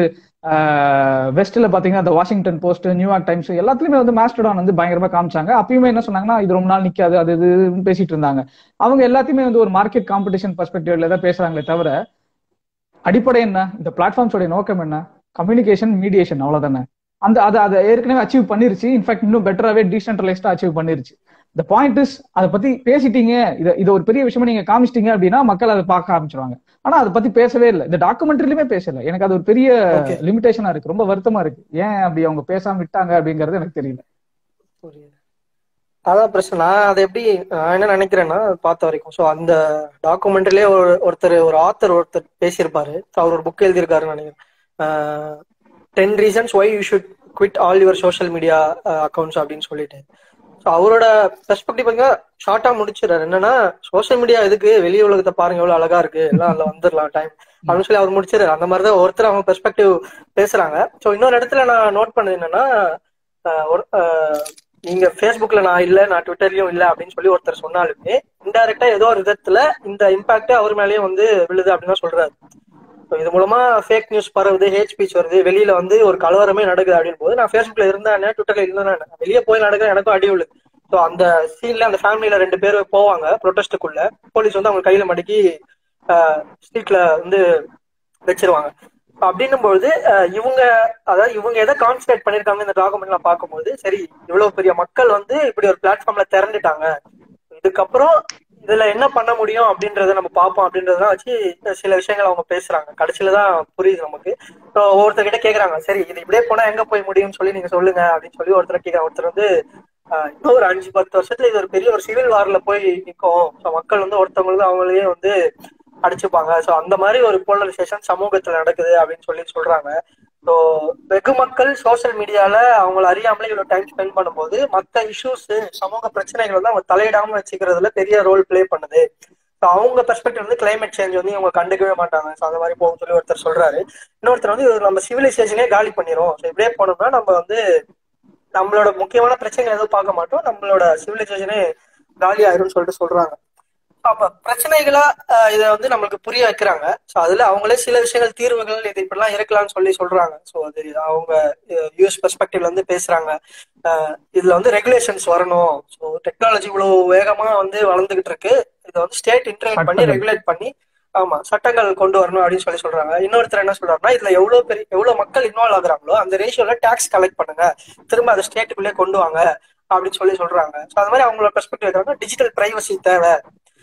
வெஸ்ட்ல பாத்தீங்கன்னா அந்த வாஷிங்டன் போஸ்ட் நியூயார்க் டைம்ஸ் எல்லாத்துலயுமே வந்து மாஸ்டர்டான் வந்து பயங்கரமா காமிச்சாங்க அப்பயுமே என்ன சொன்னாங்கன்னா இது ரொம்ப நாள் நிக்காது அது இது இதுன்னு பேசிட்டு இருந்தாங்க அவங்க எல்லாத்தையுமே வந்து ஒரு மார்க்கெட் காம்படிஷன் பர்ஸ்பெக்டிவ்ல தான் பேசுறாங்களே தவிர அடிப்படை என்ன இந்த பிளாட்ஃபார்ம்ஸோட நோக்கம் என்ன கம்யூனிகேஷன் மீடியேஷன் அவ்வளவுதானே அந்த அதை அதை ஏற்கனவே அச்சீவ் பண்ணிருச்சு இன்ஃபேக்ட் இன்னும் பெட்டராகவே டீசென்ட்ரலைஸ்டா அச்சீவ் பண்ணிருச்சு இந்த பாயிண்ட் இஸ் அதை பத்தி பேசிட்டீங்க இதை இது ஒரு பெரிய விஷயமா நீங்க காமிச்சிட்டீங்க அப்படின்னா மக்கள் அதை பார்க்க ஆரம்பிச்சிருவாங்க ஆனா அதை பத்தி பேசவே இல்லை இந்த டாக்குமெண்ட்ரிலுமே பேசல எனக்கு அது ஒரு பெரிய Okay. லிமிடேஷனா இருக்கு ரொம்ப வருத்தமா இருக்கு ஏன் அப்படி அவங்க பேசாம விட்டாங்க அப்படிங்கறது எனக்கு தெரியல புரியுது அதான் பிரச்சனை நான் அதை எப்படி நான் என்ன நினைக்கிறேன்னா பார்த்த வரைக்கும் ஸோ அந்த டாக்குமெண்ட்லயே ஒரு ஒருத்தர் ஒரு ஆத்தர் ஒருத்தர் பேசியிருப்பாரு So அவர் ஒரு புக் எழுதியிருக்காருன்னு நினைக்கிறேன் ten reasons why you should quit all your social media accounts அப்படின்னு சொல்லிட்டு ஸோ அவரோட பெர்ஸ்பெக்டிவ் பார்த்தீங்கன்னா ஷார்ட்டா முடிச்சிடறாரு என்னன்னா சோஷியல் மீடியா எதுக்கு வெளி உலகத்தை பாருங்க எவ்வளவு அழகா இருக்கு எல்லாம் அதுல வந்துடலாம் டைம் அப்படின்னு சொல்லி அவர் முடிச்சிடறாரு அந்த மாதிரி தான் ஒருத்தர் அவங்க பெர்ஸ்பெக்டிவ் பேசுறாங்க ஸோ இன்னொரு இடத்துல நான் நோட் பண்ணது என்னன்னா ஆஹ் ஒரு ஆஹ் நீங்க ஃபேஸ்புக்ல நான் இல்ல நான் ட்விட்டர்லயும் இல்ல அப்படின்னு சொல்லி ஒருத்தர் சொன்னாலுமே இன்டைரக்டா ஏதோ ஒரு விதத்துல இந்த இம்பாக்ட் அவர் மேலேயும் வந்து விழுது அப்படின்னு தான் சொல்றாரு So இது மூலமா ஃபேக் நியூஸ் பரவுது ஹேட் ஸ்பீச் வருது வெளியில வந்து ஒரு கலவரமே நடக்குது அப்படின்னு போது நான் ஃபேஸ்புக்ல இருந்தா என்ன ட்விட்டர்ல இல்லைன்னா என்ன? வெளியே போய் நடக்கிற எனக்கும் அடி விழுது ஸோ அந்த சீன்ல அந்த ஃபேமிலியில ரெண்டு பேர் போவாங்க ப்ரொட்டஸ்டுக்குள்ள போலீஸ் வந்து அவங்க கையில மடக்கி ஸ்ட்ரீட்ல வந்து வச்சிருவாங்க அப்படின்னும் பொழுது அஹ், இவங்க அதாவது இவங்க எதை கான்சன்ட்ரேட் பண்ணிருக்காங்க இந்த டாக்குமெண்ட்ல பார்க்கும்போது சரி இவ்வளவு பெரிய மக்கள் வந்து இப்படி ஒரு பிளாட்ஃபார்ம்ல திரண்டுட்டாங்க இதுக்கப்புறம் இதுல என்ன பண்ண முடியும் அப்படின்றத நம்ம பார்ப்போம் அப்படின்றதெல்லாம் வச்சு சில விஷயங்கள் அவங்க பேசுறாங்க கடைசியில தான் புரியுது நமக்கு So, ஒருத்தர்கிட்ட கேக்குறாங்க சரி இது இப்படியே போனா எங்க போய் முடியும்னு சொல்லி நீங்க சொல்லுங்க அப்படின்னு சொல்லி ஒருத்தர் கேட்க ஒருத்தர் வந்து ஆஹ், இன்னும் ஒரு அஞ்சு பத்து வருஷத்துல இது ஒரு பெரிய ஒரு சிவில் வார்ல போய் நிற்கும் ஸோ மக்கள் வந்து ஒருத்தவங்களுக்கு அவங்களையே வந்து அடிச்சுப்பாங்க ஸோ அந்த மாதிரி ஒரு போலரைசேஷன் சமூகத்துல நடக்குது அப்படின்னு சொல்லி சொல்றாங்க ஸோ வெகு மக்கள் சோஷியல் மீடியால அவங்கள அறியாமலே இவ்வளவு டைம் ஸ்பெண்ட் பண்ணும்போது மற்ற இஷ்யூஸ் சமூக பிரச்சனைகள் வந்து அவங்க தலையிடாம வச்சுக்கிறதுல பெரிய ரோல் ப்ளே பண்ணுது ஸோ அவங்க பெர்ஸ்பெக்டிவ் வந்து கிளைமேட் சேஞ்ச் வந்து இவங்க கண்டுக்கவே மாட்டாங்க ஸோ அந்த மாதிரி போகும் சொல்லி ஒருத்தர் சொல்றாரு இன்னொருத்தர் வந்து இது நம்ம சிவிலைசேஷனே காலி பண்ணிரும் ஸோ இப்படியே போனோம்னா நம்ம வந்து நம்மளோட முக்கியமான பிரச்சனை எதுவும் பார்க்க மாட்டோம் நம்மளோட சிவிலைசேஷனே காலி ஆயிரும்னு சொல்லிட்டு சொல்றாங்க அப்ப பிரச்சனைகளா அஹ், இதை வந்து நம்மளுக்கு புரிய வைக்கிறாங்க ஸோ அதுல அவங்களே சில விஷயங்கள் தீர்வுகள் இது இப்படிலாம் இருக்கலாம்னு சொல்லி சொல்றாங்க ஸோ அது அவங்க யூஎஸ் பெர்ஸ்பெக்டிவ்ல இருந்து பேசுறாங்க அஹ், இதுல வந்து ரெகுலேஷன்ஸ் வரணும் ஸோ டெக்னாலஜி இவ்வளவு வேகமா வந்து வளர்ந்துகிட்டு இருக்கு இதை வந்து ஸ்டேட் இன்டர்நெட் பண்ணி சட்டங்கள். ரெகுலேட் பண்ணி ஆமா சட்டங்கள் கொண்டு வரணும் அப்படின்னு சொல்லி சொல்றாங்க இன்னொருத்தர் என்ன சொல்றாருன்னா இதுல எவ்வளவு பெரிய எவ்வளவு மக்கள் இன்வால்வ் ஆகுறாங்களோ அந்த ரேஷியோல டாக்ஸ் கலெக்ட் பண்ணுங்க திரும்ப அதை ஸ்டேட்டுக்குள்ளே கொண்டு வாங்க அப்படின்னு சொல்லி சொல்றாங்க ஸோ அது மாதிரி அவங்களோட பெர்ஸ்பெக்டிவ் இருக்காங்க டிஜிட்டல் பிரைவசி தேவை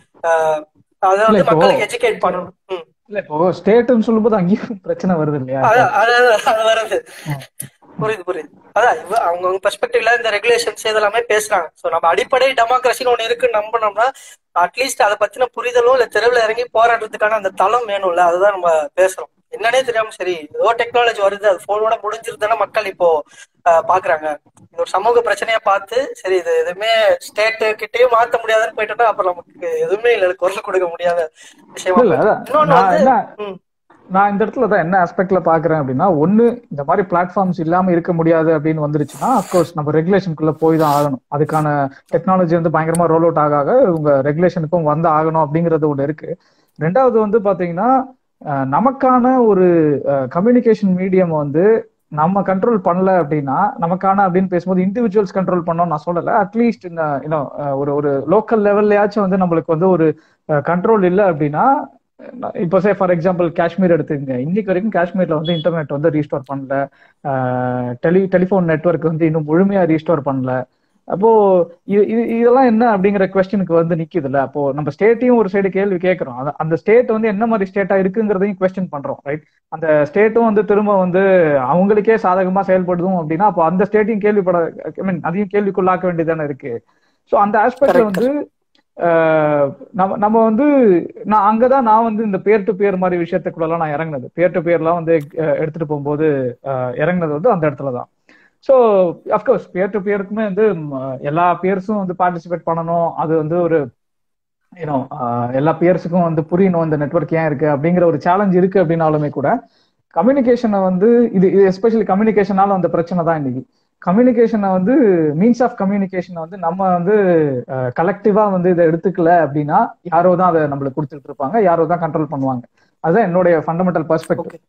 ஆஹ் அதை வந்து இல்ல, இப்போ- மக்களுக்கு எஜுகேட் பண்ணணும் ம். இல்ல இப்போ ஸ்டேட்னு சொல்லும்போது அங்கேயும் பிரச்சனை வருது இல்லையா அதான் அது- அது வருது புரியுது புரியுது அதான் இவ அவங்கவுங்க பெர்ஸ்பெக்டிவ்ல இந்த ரெகுலேஷன்ஸ் இதெல்லாமே பேசுறாங்க சோ நம்ம அடிப்படை டெமோக்ரஸின்னு ஒண்ணு இருக்குன்னு நம்பினோம்னா அட்லீஸ்ட் அதை பத்தின புரிதலோ இல்ல தெருவில் இறங்கி போராடுறதுக்கான அந்த தளம் வேணும்ல அதுதான் நம்ம பேசுறோம் என்னன்னே தெரியாம சரி ஏதோ டெக்னாலஜி வருது அது போனோட முடிஞ்சிருதுன்னா மக்கள் இப்போ ஆஹ், பாக்குறாங்க இது ஒரு சமூக பிரச்சனையா பார்த்து சரி இது எதுவுமே ஸ்டேட் கிட்டயும் மாத்த முடியாதுன்னு போயிட்டோம்னா அப்புறம் நமக்கு எதுவுமே இல்ல குரல் கொடுக்க முடியாத விஷயமா இல்ல போயிடும். அதான் இன்னொன்னு நான் வந்து என்ன ம், நான் இந்த இடத்துல தான் என்ன ஆஸ்பெக்ட்ல பாக்குறேன் அப்படின்னா ஒண்ணு இந்த மாதிரி பிளாட்ஃபார்ம்ஸ் இல்லாம இருக்க முடியாது அப்படின்னு வந்துருச்சுன்னா அப்கோர்ஸ் நம்ம ரெகுலேஷனுக்குள்ள போய் தான் ஆகணும் அதுக்கான டெக்னாலஜி வந்து பயங்கரமா ரோல் அவுட் ஆக ஆக உங்க ரெகுலேஷனுக்கும் வந்து ஆகணும் அப்படிங்கறது ஒண்ணு இருக்கு ரெண்டாவது வந்து பாத்தீங்கன்னா அஹ், நமக்கான ஒரு கம்யூனிகேஷன் மீடியம் வந்து நம்ம கண்ட்ரோல் பண்ணல அப்படின்னா நமக்கான அப்படின்னு பேசும்போது இண்டிவிஜுவல்ஸ் கண்ட்ரோல் பண்ணோம் நான் சொல்லல அட்லீஸ்ட் இந்த யூனோ ஒரு ஒரு லோக்கல் லெவல்லையாச்சும் வந்து நம்மளுக்கு வந்து ஒரு கண்ட்ரோல் இல்லை அப்படின்னா இப்போ சே ஃபார் எக்ஸாம்பிள் காஷ்மீர் எடுத்துக்கங்க இன்னைக்கு வரைக்கும் காஷ்மீர்ல வந்து இன்டர்நெட் வந்து ரீஸ்டோர் பண்ணல டெலி டெலிஃபோன் நெட்வொர்க் வந்து இன்னும் முழுமையா ரீஸ்டோர் பண்ணல அப்போ இது இது இதெல்லாம் என்ன அப்படிங்கிற கொஸ்டினுக்கு வந்து நிக்குதுல்ல அப்போ நம்ம ஸ்டேட்டையும் ஒரு சைடு கேள்வி கேட்கறோம் அந்த- அந்த ஸ்டேட் வந்து என்ன மாதிரி ஸ்டேட்டா இருக்குங்கிறதையும் கொஸ்டின் பண்றோம் ரைட் அந்த ஸ்டேட்டும் வந்து திரும்ப வந்து அவங்களுக்கே சாதகமா செயல்படுதும் அப்படின்னா அப்போ அந்த ஸ்டேட்டையும் கேள்விப்பட ஐ மீன் அதையும் கேள்விக்குள்ளாக்க வேண்டியதானே இருக்கு ஸோ அந்த ஆஸ்பெக்ட்ல Correct. வந்து ஆஹ் நம்ம நம்ம வந்து நான் அங்கதான் நான் வந்து இந்த பேர் டு பேர் மாதிரி விஷயத்துக்குள்ளலாம் நான் இறங்குனது பேர் டு பேர்லாம் வந்து அஹ், எடுத்துட்டு போகும்போது அஹ், இறங்குனது வந்து அந்த இடத்துல தான் ஸோ அஃப்கோர்ஸ் பேர் டு பேருக்குமே வந்து ம், எல்லா பேர்ஸும் வந்து பார்ட்டிசிபேட் பண்ணணும் அது வந்து ஒரு யூனோ எல்லா பேர்ஸுக்கும் வந்து புரியணும் இந்த நெட்வொர்க் ஏன் இருக்கு அப்படிங்கிற ஒரு சேலஞ்ச் இருக்கு அப்படின்னாலுமே கூட கம்யூனிகேஷனை வந்து இது இது எஸ்பெஷலி கம்யூனிகேஷனால அந்த பிரச்சனை தான் இன்னைக்கு கம்யூனிகேஷனை வந்து மீன்ஸ் ஆஃப் கம்யூனிகேஷனை வந்து நம்ம வந்து கலெக்டிவா வந்து இதை எடுத்துக்கல அப்படின்னா யாரோ தான் அதை நம்மளுக்கு கொடுத்துட்டு இருப்பாங்க யாரோ தான் கண்ட்ரோல் பண்ணுவாங்க அதுதான் என்னுடைய ஃபண்டமெண்டல் பர்ஸ்பெக்டிவ்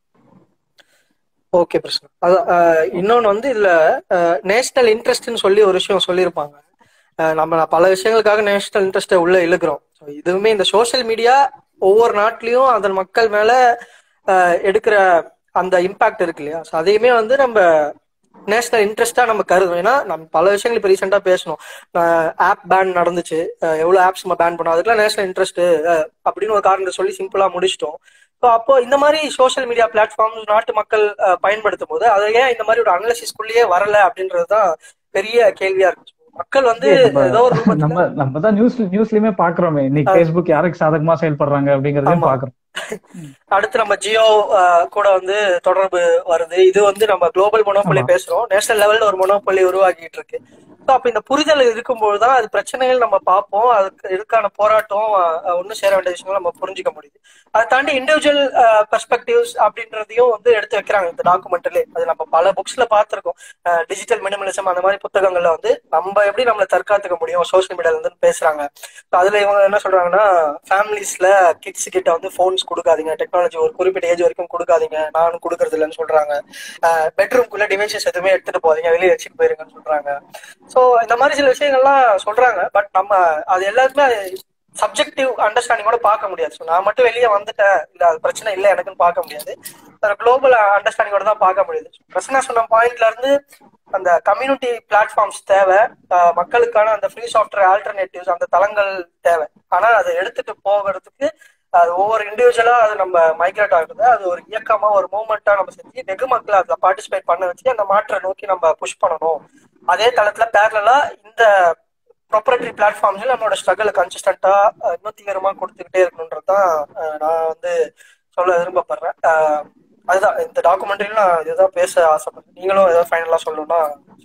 ஓகே பிரச்சனை அதான் அஹ், இன்னொன்னு வந்து இதுல நேஷனல் இன்ட்ரெஸ்ட்னு சொல்லி ஒரு விஷயம் சொல்லியிருப்பாங்க அஹ், நம்ம பல விஷயங்களுக்காக நேஷனல் இன்ட்ரெஸ்ட்டை உள்ள இழுக்கிறோம் So, இதுவுமே இந்த சோஷியல் மீடியா ஒவ்வொரு நாட்டிலையும் அதன் மக்கள் மேல அஹ், எடுக்கிற அந்த இம்பாக்ட் இருக்கு இல்லையா ஸோ அதையுமே வந்து நம்ம நேஷனல் இன்ட்ரெஸ்டா நம்ம கருதும் ஏன்னா நம்ம பல விஷயங்கள் இப்போ ரீசெண்டா பேசணும் ஆப் பேன் நடந்துச்சு அஹ், எவ்வளவு ஆப்ஸ் நம்ம பேன் பண்ணோம் அதுக்கெல்லாம் நேஷனல் இன்ட்ரெஸ்ட் அப்படின்னு ஒரு காரணத்தை சொல்லி சிம்பிளா முடிச்சிட்டோம் ஸோ அப்போ இந்த மாதிரி சோஷியல் மீடியா பிளாட்ஃபார்ம்ஸ் நாட்டு மக்கள் அஹ், பயன்படுத்தும் போது அது ஏன் இந்த மாதிரி ஒரு அனலிசிஸ்குள்ளேயே வரல அப்படின்றது தான் பெரிய கேள்வியா இருக்கு மக்கள் வந்து நம்ம- ஏதோ ஒரு ரூபத்துல நம்ம நம்ம தான் நியூஸ் நியூஸ்லயுமே பாக்குறோமே இன்னைக்கு ஃபேஸ்புக் யாருக்கு சாதகமா செயல்படுறாங்க அப்படிங்கறதையும் ஆமா. பாக்குறோம் அடுத்து நம்ம ஜியோ அஹ், கூட வந்து தொடர்பு வருது இது வந்து நம்ம குளோபல் மொனோபொலி ஆமா. பேசுறோம் நேஷனல் லெவல்ல ஒரு மொனோபொலி உருவாக்கிட்டு இருக்கு ஸோ அப்ப இந்த புரிதல் இருக்கும்போது தான் அது பிரச்சனைகள் நம்ம பார்ப்போம் அதுக்கு இதுக்கான போராட்டம் அஹ், ஒண்ணு சேர வேண்டிய விஷயங்கள் நம்ம புரிஞ்சுக்க முடியுது அதை தாண்டி இண்டிவிஜுவல் பெர்ஸ்பெக்டிவ்ஸ் அப்படின்றதையும் வந்து எடுத்து வைக்கிறாங்க இந்த டாக்குமெண்ட்லேயே அது நம்ம பல புக்ஸ்ல பார்த்திருக்கோம் டிஜிட்டல் மினிமலிசம் அந்த மாதிரி புத்தகங்கள்ல வந்து நம்ம எப்படி நம்மளை தற்காத்துக்க முடியும் சோஷியல் மீடியால இருந்து பேசுறாங்க So அதுல இவங்க என்ன சொல்றாங்கன்னா ஃபேமிலிஸ்ல கிட்ஸ் கிட்ட வந்து போன்ஸ் கொடுக்காதீங்க டெக்னாலஜி ஒரு குறிப்பிட்ட ஏஜ் வரைக்கும் கொடுக்காதீங்க நானும் கொடுக்கறது இல்லைன்னு சொல்றாங்க பெட்ரூம்குள்ள டிவைசஸ் எதுவுமே எடுத்துட்டு போதீங்க வெளியே வச்சுட்டு போயிருங்கன்னு சொல்றாங்க சோ இந்த மாதிரி சில விஷயங்கள்லாம் சொல்றாங்க பட் நம்ம அது எல்லாருமே சப்ஜெக்டிவ் அண்டர்ஸ்டாண்டிங்கோட பார்க்க முடியாது ஸோ நான் மட்டும் வெளியே வந்துட்டேன் இல்ல அது பிரச்சனை இல்லை எனக்குன்னு பார்க்க முடியாது குளோபல் அண்டர்ஸ்டாண்டிங்கோட தான் பார்க்க முடியுது பிரச்சனை சொன்ன பாயிண்ட்ல இருந்து அந்த கம்யூனிட்டி பிளாட்ஃபார்ம்ஸ் தேவை அஹ் மக்களுக்கான அந்த ஃப்ரீ சாஃப்ட்வேர் ஆல்டர்னேட்டிவ்ஸ் அந்த தளங்கள் தேவை ஆனா அதை எடுத்துட்டு போகிறதுக்கு அது ஒவ்வொரு இண்டிவிஜுவலா அது நம்ம மைக்ரேட் ஆகுது அது ஒரு இயக்கமா ஒரு மூவ்மெண்டா நம்ம செஞ்சு வெகு மக்களை அதுல பார்ட்டிசிபேட் பண்ண வச்சு அந்த மாற்றை நோக்கி நம்ம புஷ் பண்ணணும் அதே தளத்துல பேரலா இந்த ப்ரொப்பரேட்டரி பிளாட்ஃபார்ம்ஸ்ல நம்மளோட ஸ்ட்ரகிளை கன்சிஸ்டண்டா இன்னும் தீவிரமா கொடுத்துக்கிட்டே இருக்கணுன்றது தான் நான் வந்து சொல்ல விரும்பப்படுறேன் அதுதான் இந்த டாக்குமெண்ட்ரியில நான் இதுதான் பேச ஆசைப்படுறேன் நீங்களும் ஏதாவது ஃபைனலா சொல்லணும்னா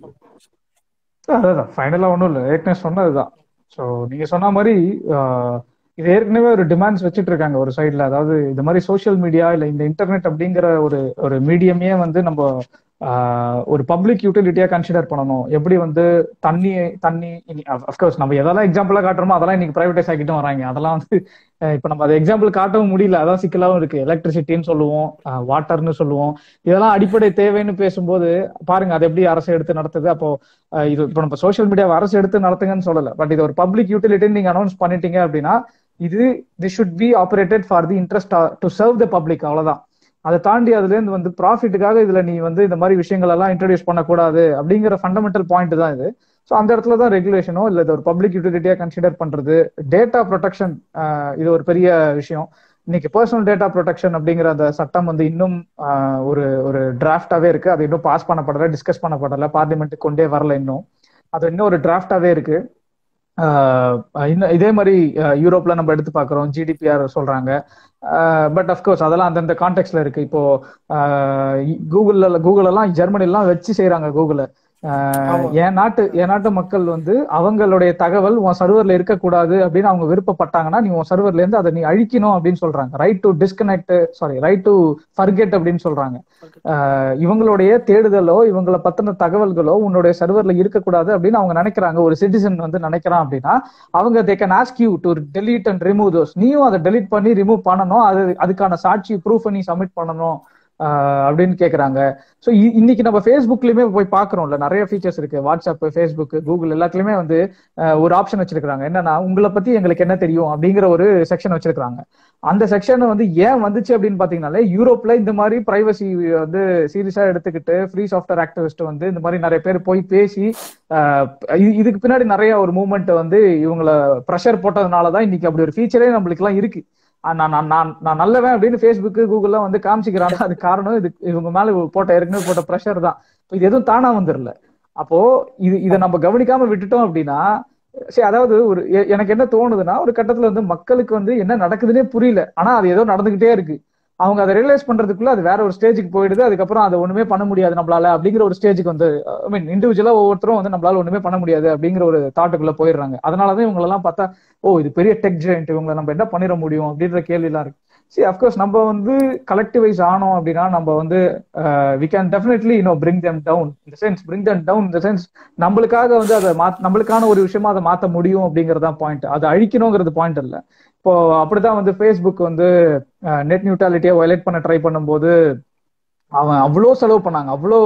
அதான் ஃபைனலா ஒன்றும் இல்லை ஏற்கனவே சொன்னதுதான் ஸோ நீங்க சொன்ன மாதிரி இது ஏற்கனவே ஒரு டிமாண்ட்ஸ் வச்சுட்டு இருக்காங்க ஒரு சைட்ல அதாவது இந்த மாதிரி சோசியல் மீடியா இல்ல இந்த இன்டர்நெட் அப்படிங்கிற ஒரு ஒரு மீடியமே வந்து நம்ம ஒரு பப்ளிக் யூட்டிலிட்டியா கன்சிடர் பண்ணணும் எப்படி வந்து தண்ணி தண்ணி அஃப்கோர்ஸ் நம்ம எதெல்லாம் எக்ஸாம்பிளா காட்டுறோமோ அதெல்லாம் இன்னைக்கு பிரைவேடைஸ் ஆகிட்டும் வராங்க அதெல்லாம் வந்து இப்ப நம்ம அதை எக்ஸாம்பிள் காட்டவும் முடியல அதான் சிக்கலாவும் இருக்கு எலக்ட்ரிசிட்டின்னு சொல்லுவோம் வாட்டர்னு சொல்லுவோம் இதெல்லாம் அடிப்படை தேவைன்னு பேசும்போது பாருங்க அதை எப்படி அரசு எடுத்து நடத்துது அப்போ இது இப்போ நம்ம சோசியல் மீடியாவை அரசு எடுத்து நடத்துங்கன்னு சொல்லல பட் இது ஒரு பப்ளிக் யூட்டிலிட்டின்னு நீங்க அனௌன்ஸ் பண்ணிட்டீங்க அப்படின்னா இது the should be operated for the interest to serve the public அவ்வளவுதான் அதை தாண்டி அதுல இருந்து வந்து ப்ராஃபிட்டுக்காக இதுல நீ வந்து இந்த மாதிரி விஷயங்கள் எல்லாம் இன்ட்ரடியூஸ் பண்ணக்கூடாது அப்படிங்கிற ஃபண்டமெண்டல் பாயிண்ட் தான் இது ஸோ அந்த இடத்துல தான் ரெகுலேஷனோ இல்லை இது ஒரு பப்ளிக் யூட்டிலிட்டியா கன்சிடர் பண்றது டேட்டா ப்ரொடெக்ஷன் இது ஒரு பெரிய விஷயம் இன்னைக்கு பர்சனல் டேட்டா ப்ரொடெக்ஷன் அப்படிங்கிற அந்த சட்டம் வந்து இன்னும் ஒரு ஒரு டிராஃப்டாவே இருக்கு அது இன்னும் பாஸ் பண்ணப்படல டிஸ்கஸ் பண்ணப்படல பார்லிமெண்ட்டுக்கு கொண்டே வரல இன்னும் அது இன்னும் ஒரு டிராஃப்டாவே இருக்கு இன்னும் இதே மாதிரி யூரோப்ல நம்ம எடுத்து பாக்குறோம் ஜிடிபிஆர் சொல்றாங்க பட் அஃப்கோர்ஸ் அதெல்லாம் அந்தந்த கான்டெக்ட்ல இருக்கு இப்போ கூகுள்ல கூகுள் எல்லாம் ஜெர்மனி எல்லாம் வச்சு செய்யறாங்க கூகுள என் நாட்டு என் நாட்டு மக்கள் வந்து அவங்களுடைய தகவல் உன் சர்வர்ல இருக்கக்கூடாது அப்படின்னு அவங்க விருப்பப்பட்டாங்கன்னா நீ உன் சர்வர்ல இருந்து அதை நீ அழிக்கணும் அப்படின்னு சொல்றாங்க right to disconnect sorry right to forget அப்படின்னு சொல்றாங்க இவங்களுடைய தேடுதலோ இவங்களை பத்தின தகவல்களோ உன்னுடைய சர்வர்ல இருக்கக்கூடாது அப்படின்னு அவங்க நினைக்கிறாங்க ஒரு சிட்டிசன் வந்து நினைக்கிறான் அப்படின்னா அவங்க they can ask you to delete and remove those நீயும் அதை டெலீட் பண்ணி ரிமூவ் பண்ணணும் அது அதுக்கான சாட்சி ப்ரூஃப் நீ சப்மிட் பண்ணணும் அப்படின்னு கேக்குறாங்க ஸோ இன்னைக்கு நம்ம ஃபேஸ்புக்லயுமே போய் பாக்குறோம்ல நிறைய ஃபீச்சர்ஸ் இருக்கு வாட்ஸ்அப் ஃபேஸ்புக் கூகுள் எல்லாத்துலயுமே வந்து ஒரு ஆப்ஷன் வச்சிருக்காங்க என்னன்னா உங்களை பத்தி எங்களுக்கு என்ன தெரியும் அப்படிங்கிற ஒரு செக்ஷன் வச்சிருக்காங்க அந்த செக்ஷன் வந்து ஏன் வந்துச்சு அப்படின்னு பாத்தீங்கன்னாலே யூரோப்ல இந்த மாதிரி பிரைவசி வந்து சீரியஸா எடுத்துக்கிட்டு ஃப்ரீ சாஃப்ட்வேர் ஆக்டிவிஸ்ட் வந்து இந்த மாதிரி நிறைய பேர் போய் பேசி இதுக்கு பின்னாடி நிறைய ஒரு மூவ்மெண்ட் வந்து இவங்களை ப்ரெஷர் போட்டதுனாலதான் இன்னைக்கு அப்படி ஒரு ஃபீச்சரே நம்மளுக்கு எல்லாம் இருக்கு நான் நான் நான் நல்லவன் அப்படின்னு ஃபேஸ்புக் கூகுள்லாம் வந்து காமிச்சிக்கிறாங்க அது காரணம் இது இவங்க மேல போட்ட ஏற்கனவே போட்ட ப்ரெஷர் தான் இது எதுவும் தானா வந்துடல அப்போ இது இதை நம்ம கவனிக்காம விட்டுட்டோம் அப்படின்னா சரி அதாவது ஒரு எனக்கு என்ன தோணுதுன்னா ஒரு கட்டத்துல வந்து மக்களுக்கு வந்து என்ன நடக்குதுன்னே புரியல ஆனா அது ஏதோ நடந்துகிட்டே இருக்கு அவங்க அதை ரியலைஸ் பண்றதுக்குள்ள அது வேற ஒரு ஸ்டேஜுக்கு போயிடுது அதுக்கப்புறம் அதை ஒண்ணுமே பண்ண முடியாது நம்மளால அப்படிங்கிற ஒரு ஸ்டேஜுக்கு வந்து ஐ மீன் இண்டிவிஜுவலா ஒவ்வொருத்தரும் வந்து நம்மளால ஒண்ணுமே பண்ண முடியாது அப்படிங்கிற ஒரு தாட்டுக்குள்ள போயிடுறாங்க அதனாலதான் இவங்க எல்லாம் பார்த்தா ஓ இது பெரிய டெக் ஜெயண்ட் இவங்களை நம்ம என்ன பண்ணிட முடியும் அப்படின்ற கேள்வி எல்லாம் இருக்கு சி அப்கோர்ஸ் நம்ம வந்து கலெக்டிவைஸ் ஆனோம் அப்படின்னா நம்ம வந்து we can definitely you know bring them down இந்த சென்ஸ் பிரிங் தம் டவுன் இந்த சென்ஸ் நம்மளுக்காக வந்து அதை மாத் நம்மளுக்கான ஒரு விஷயமா அதை மாத்த முடியும் அப்படிங்கறதான் பாயிண்ட் அதை அழிக்கணுங்கிறது பாயிண்ட் இல்லை இப்போ அப்படிதான் வந்து ஃபேஸ்புக் வந்து நெட் நியூட்ராலிட்டியை வயலேட் பண்ண ட்ரை பண்ணும்போது அவன் அவ்வளோ செலவு பண்ணாங்க அவ்வளோ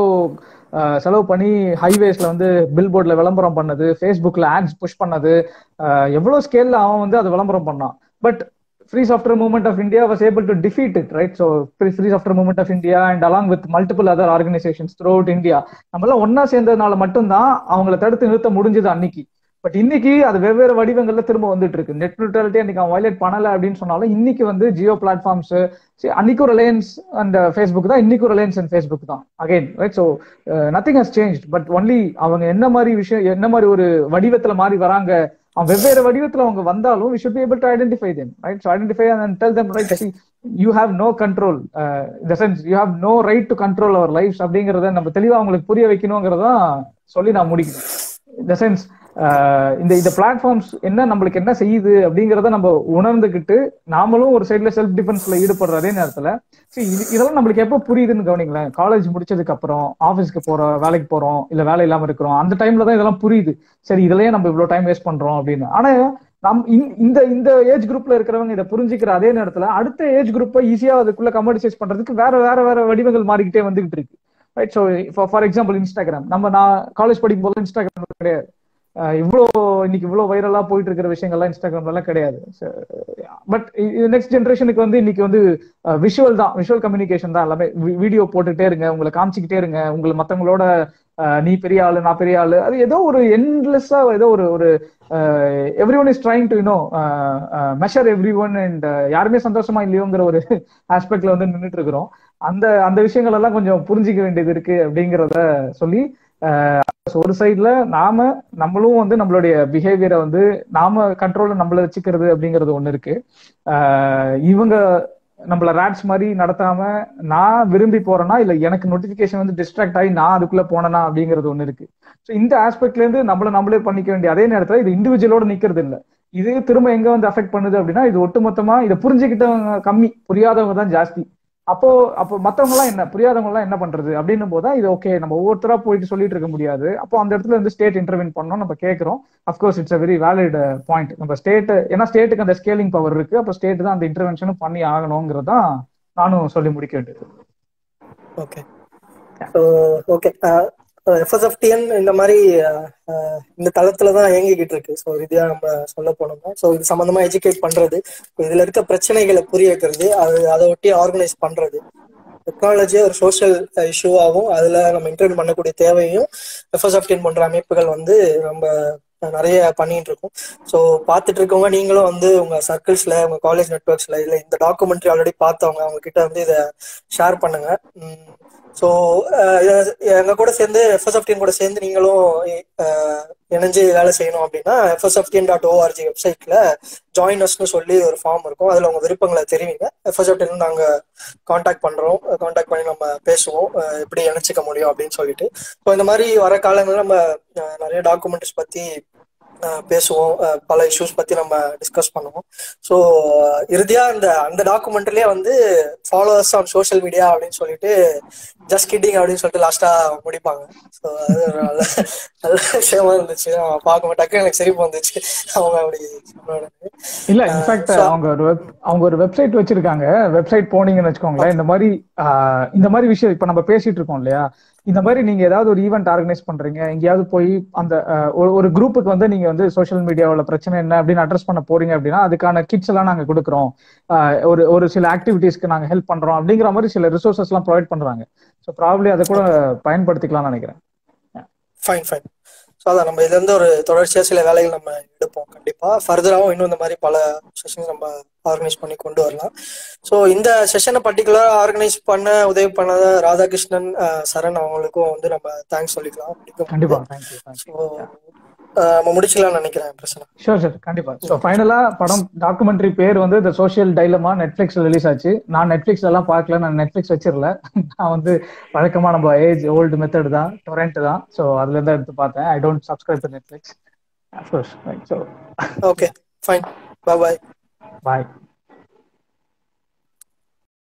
செலவு பண்ணி ஹைவேஸ்ல வந்து பில் போர்ட்ல விளம்பரம் பண்ணது ஃபேஸ்புக்ல ஆட்ஸ் புஷ் பண்ணது எவ்வளோ ஸ்கேல்ல அவன் வந்து அதை விளம்பரம் பண்ணான் but free software movement of India was able to defeat it, right? So free, free software movement of India and along with multiple other organizations throughout India, நம்ம எல்லாம் ஒன்னா சேர்ந்ததுனால மட்டும்தான் அவங்கள தடுத்து நிறுத்த முடிஞ்சது அன்னைக்கு பட் இன்னைக்கு அது வெவ்வேறு வடிவங்கள்ல திரும்ப வந்துட்டு இருக்கு நெட் நியூட்ரலிட்டி அன்னைக்கு அவன் வயலேட் பண்ணல அப்படின்னு சொன்னாலும் இன்னைக்கு வந்து ஜியோ பிளாட்ஃபார்ம்ஸ் அன்னைக்கு ரிலையன்ஸ் அண்ட் ஃபேஸ்புக் தான் இன்னைக்கு ரிலையன்ஸ் அண்ட் ஃபேஸ்புக் தான் again right so nothing has change but only அவங்க என்ன மாதிரி விஷயம் என்ன மாதிரி ஒரு வடிவத்துல மாறி வராங்க அவன் வெவ்வேறு வடிவத்துல அவங்க வந்தாலும் we should be able to identify them right so identify and tell them right see you have no control இந்த sense you have no right to control our life அப்படிங்கறத நம்ம தெளிவா அவங்களுக்கு புரிய வைக்கணுங்கிறதான் சொல்லி நான் முடிக்கணும் இந்த சென்ஸ் இந்த இந்த பிளாட்ஃபார்ம்ஸ் என்ன நம்மளுக்கு என்ன செய்யுது அப்படிங்கறத நம்ம உணர்ந்துகிட்டு நாமளும் ஒரு சைட்ல செல்ஃப் டிஃபென்ஸ்ல ஈடுபடுற அதே நேரத்துல சரி இதெல்லாம் நம்மளுக்கு எப்போ புரியுதுன்னு கவனிங்களேன் காலேஜ் முடிச்சதுக்கு அப்புறம் ஆஃபீஸ்க்கு போறோம் வேலைக்கு போறோம் இல்ல வேலை இல்லாம இருக்கிறோம் அந்த டைம்ல தான் இதெல்லாம் புரியுது சரி இதுலயே நம்ம இவ்வளவு டைம் வேஸ்ட் பண்றோம் அப்படின்னு ஆனா நம் இந்த இந்த ஏஜ் குரூப்ல இருக்கிறவங்க இதை புரிஞ்சுக்கிற அதே நேரத்துல அடுத்த ஏஜ் குரூப்பை ஈஸியா அதுக்குள்ள கமர்டிசைஸ் பண்றதுக்கு வேற வேற வேற வடிவங்கள் மாறிக்கிட்டே வந்துகிட்டு இருக்கு right so for example Instagram நம்ம நான் காலேஜ் படிக்கும் போது இன்ஸ்டாகிராம் கிடையாது இவ்வளோ இன்னைக்கு இவ்வளோ வைரலா போயிட்டு இருக்கிற விஷயங்கள்லாம் இன்ஸ்டாகிராம்ல எல்லாம் கிடையாது பட் நெக்ஸ்ட் ஜென்ரேஷனுக்கு வந்து இன்னைக்கு வந்து விஷுவல் தான் விஷுவல் கம்யூனிகேஷன் தான் எல்லாமே வீடியோ போட்டுட்டே இருங்க உங்களை காமிச்சிக்கிட்டே இருங்க உங்களை மத்தவங்களோட நீ பெரிய ஆளு நான் பெரிய ஆளு அது ஏதோ ஒரு என்லெஸ்ஸா ஏதோ ஒரு ஒரு everyone is trying to you know measure everyone and யாருமே சந்தோஷமா இல்லையோங்கிற ஒரு ஆஸ்பெக்ட்ல வந்து நின்றுட்டு இருக்கிறோம் அந்த அந்த விஷயங்கள் எல்லாம் கொஞ்சம் புரிஞ்சிக்க வேண்டியது இருக்கு அப்படிங்கிறத சொல்லி ஒரு சைட்ல நாம நம்மளும் வந்து நம்மளுடைய பிஹேவியரை வந்து நாம கண்ட்ரோல்ல நம்மள வச்சுக்கிறது அப்படிங்கிறது ஒண்ணு இருக்கு இவங்க நம்மள ரேட்ஸ் மாதிரி நடத்தாம நான் விரும்பி போறேன்னா இல்ல எனக்கு நோட்டிபிகேஷன் வந்து டிஸ்ட்ராக்ட் ஆகி நான் அதுக்குள்ள போனேனா அப்படிங்கிறது ஒண்ணு இருக்கு ஸோ இந்த ஆஸ்பெக்ட்ல இருந்து நம்மள நம்மளே பண்ணிக்க வேண்டிய அதே நேரத்துல இது இண்டிவிஜுவலோட நிக்கிறது இல்ல இது திரும்ப எங்க வந்து அஃபெக்ட் பண்ணுது அப்படின்னா இது ஒட்டுமொத்தமா இதை புரிஞ்சுக்கிட்டவங்க கம்மி புரியாதவங்க தான் ஜாஸ்தி அப்போ அப்போ மத்தவங்க எல்லாம் என்ன புரியாதவங்க எல்லாம் என்ன பண்றது அப்படின்னும் போது இது ஓகே நம்ம ஒவ்வொருத்தரா போயிட்டு சொல்லிட்டு இருக்க முடியாது அப்போ அந்த இடத்துல இருந்து ஸ்டேட் இன்டர்வின் பண்ணோம் நம்ம கேட்கிறோம் of course it's a very valid point நம்ம ஸ்டேட் ஏன்னா ஸ்டேட்டுக்கு அந்த ஸ்கேலிங் பவர் இருக்கு அப்போ ஸ்டேட் தான் அந்த இன்டர்வென்ஷனும் பண்ணி ஆகணுங்கிறது தான் நானும் சொல்லி முடிக்க வேண்டியது ஓகே ஓகே எஃப்எஸ்எஃப்டிஎன் இந்த மாதிரி இந்த தளத்துல தான் இயங்கிக்கிட்டு இருக்கு ஸோ இதையா நம்ம சொல்ல போனோம்னா ஸோ இது சம்பந்தமா எஜுகேட் பண்றது இதுல இருக்க பிரச்சனைகளை புரிய வைக்கிறது அது அதை ஒட்டி ஆர்கனைஸ் பண்றது டெக்னாலஜியை ஒரு சோஷியல் இஷ்யூவாகவும் அதுல நம்ம இன்டர்வியூ பண்ணக்கூடிய தேவையும் எஃப்எஸ்எஃப்டிஎன் போன்ற அமைப்புகள் வந்து நம்ம நிறைய பண்ணிட்டு இருக்கோம் ஸோ பார்த்துட்டு இருக்கவங்க நீங்களும் வந்து உங்க சர்க்கிள்ஸ்ல உங்க காலேஜ் நெட்ஒர்க்ஸ்ல இல்ல இந்த டாக்குமெண்ட்ரி ஆல்ரெடி பார்த்தவங்க அவங்க கிட்ட வந்து இதை ஷேர் பண்ணுங்க ஸோ எங்க கூட சேர்ந்து எஃப்எஸ்எஃப்டிஎன் கூட சேர்ந்து நீங்களும் இணைஞ்சு வேலை செய்யணும் அப்படின்னா எஃப்எஸ்எஃப்டிஎன் டாட் ஓஆர்ஜி வெப்சைட்ல ஜாயினர்ஸ்னு சொல்லி ஒரு ஃபார்ம் இருக்கும் அதுல உங்க விருப்பங்களை தெரிவிங்க எஃப்எஸ்எஃப்டிஎன் நாங்க காண்டாக்ட் பண்றோம் காண்டாக்ட் பண்ணி நம்ம பேசுவோம் எப்படி இணைச்சிக்க முடியும் அப்படின்னு சொல்லிட்டு ஸோ இந்த மாதிரி வர காலங்களில் நம்ம நிறைய டாக்குமெண்ட்ஸ் பத்தி பேசுவோம் பல இஷ்யூஸ் பத்தி நம்ம டிஸ்கஸ் பண்ணுவோம் ஸோ இறுதியா இந்த அந்த டாக்குமெண்ட்லயே வந்து ஃபாலோவர்ஸ் ஆன் சோஷியல் மீடியா அப்படின்னு சொல்லிட்டு ஜஸ்ட் கிட்டிங் அப்படின்னு சொல்லிட்டு லாஸ்டா முடிப்பாங்க ஸோ அது நல்ல நல்ல விஷயமா இருந்துச்சு பார்க்க டக்கு எனக்கு சிரிப்பு வந்துச்சு அவங்க அப்படி இல்ல இன்ஃபேக்ட் அவங்க ஒரு அவங்க ஒரு வெப்சைட் வச்சிருக்காங்க வெப்சைட் போனீங்கன்னு வச்சுக்கோங்களேன் இந்த மாதிரி இந்த மாதிரி விஷயம் இப்ப நம்ம பேசிட்டு இருக்கோம் இல்லையா இந்த மாதிரி நீங்க ஏதாவது ஒரு ஈவெண்ட் ஆர்கனைஸ் பண்றீங்க எங்கேயாவது போய் அந்த ஒரு குரூப்புக்கு வந்து நீங்க வந்து சோஷியல் மீடியாவில் பிரச்சனை என்ன அப்படின்னு அட்ரஸ் பண்ண போறீங்க அப்படின்னா அதுக்கான கிட்ஸ் எல்லாம் நாங்க கொடுக்குறோம் ஒரு ஒரு சில ஆக்டிவிட்டீஸ்க்கு நாங்க ஹெல்ப் பண்றோம் அப்படிங்கிற மாதிரி சில ரிசோர்சஸ் எல்லாம் ப்ரொவைட் பண்றாங்க ஸோ ப்ராப்ளி அதை கூட பயன்படுத்திக்கலாம்னு நினைக்கிறேன் ஃபைன் ஃபைன் ஸோ அதான் நம்ம இதுல இருந்து ஒரு தொடர்ச்சியா சில வேலைகள் நம்ம எடுப்போம் கண்டிப்பா ஃபர்தராகவும் இன்னும் இந்த மாதிரி பல செஷன்ஸ் நம்ம ஆர்கனைஸ் பண்ணி கொண்டு வரலாம் ஸோ இந்த செஷனை பர்டிகுலரா ஆர்கனைஸ் பண்ண உதவி பண்ணத ராதாகிருஷ்ணன் சரண் அவங்களுக்கும் வந்து நம்ம தேங்க்ஸ் சொல்லிக்கலாம் கண்டிப்பா ஸோ நம்ம முடிச்சுக்கலாம் நினைக்கிறேன் பிரச்சனை ஷோர் சார் கண்டிப்பா ஸோ ஃபைனலா படம் டாக்குமெண்ட்ரி பேர் வந்து த சோஷியல் டைலமா நெட்ஃபிளிக்ஸ்ல ரிலீஸ் ஆச்சு நான் நெட்ஃபிளிக்ஸ்ல எல்லாம் பார்க்கல நான் நெட்ஃபிளிக்ஸ் வச்சிரல நான் வந்து வழக்கமா நம்ம ஏஜ் ஓல்டு மெத்தட் தான் டொரண்ட் தான் ஸோ அதுல இருந்து எடுத்து பார்த்தேன் I don't subscribe to Netflix so okay fine bye bye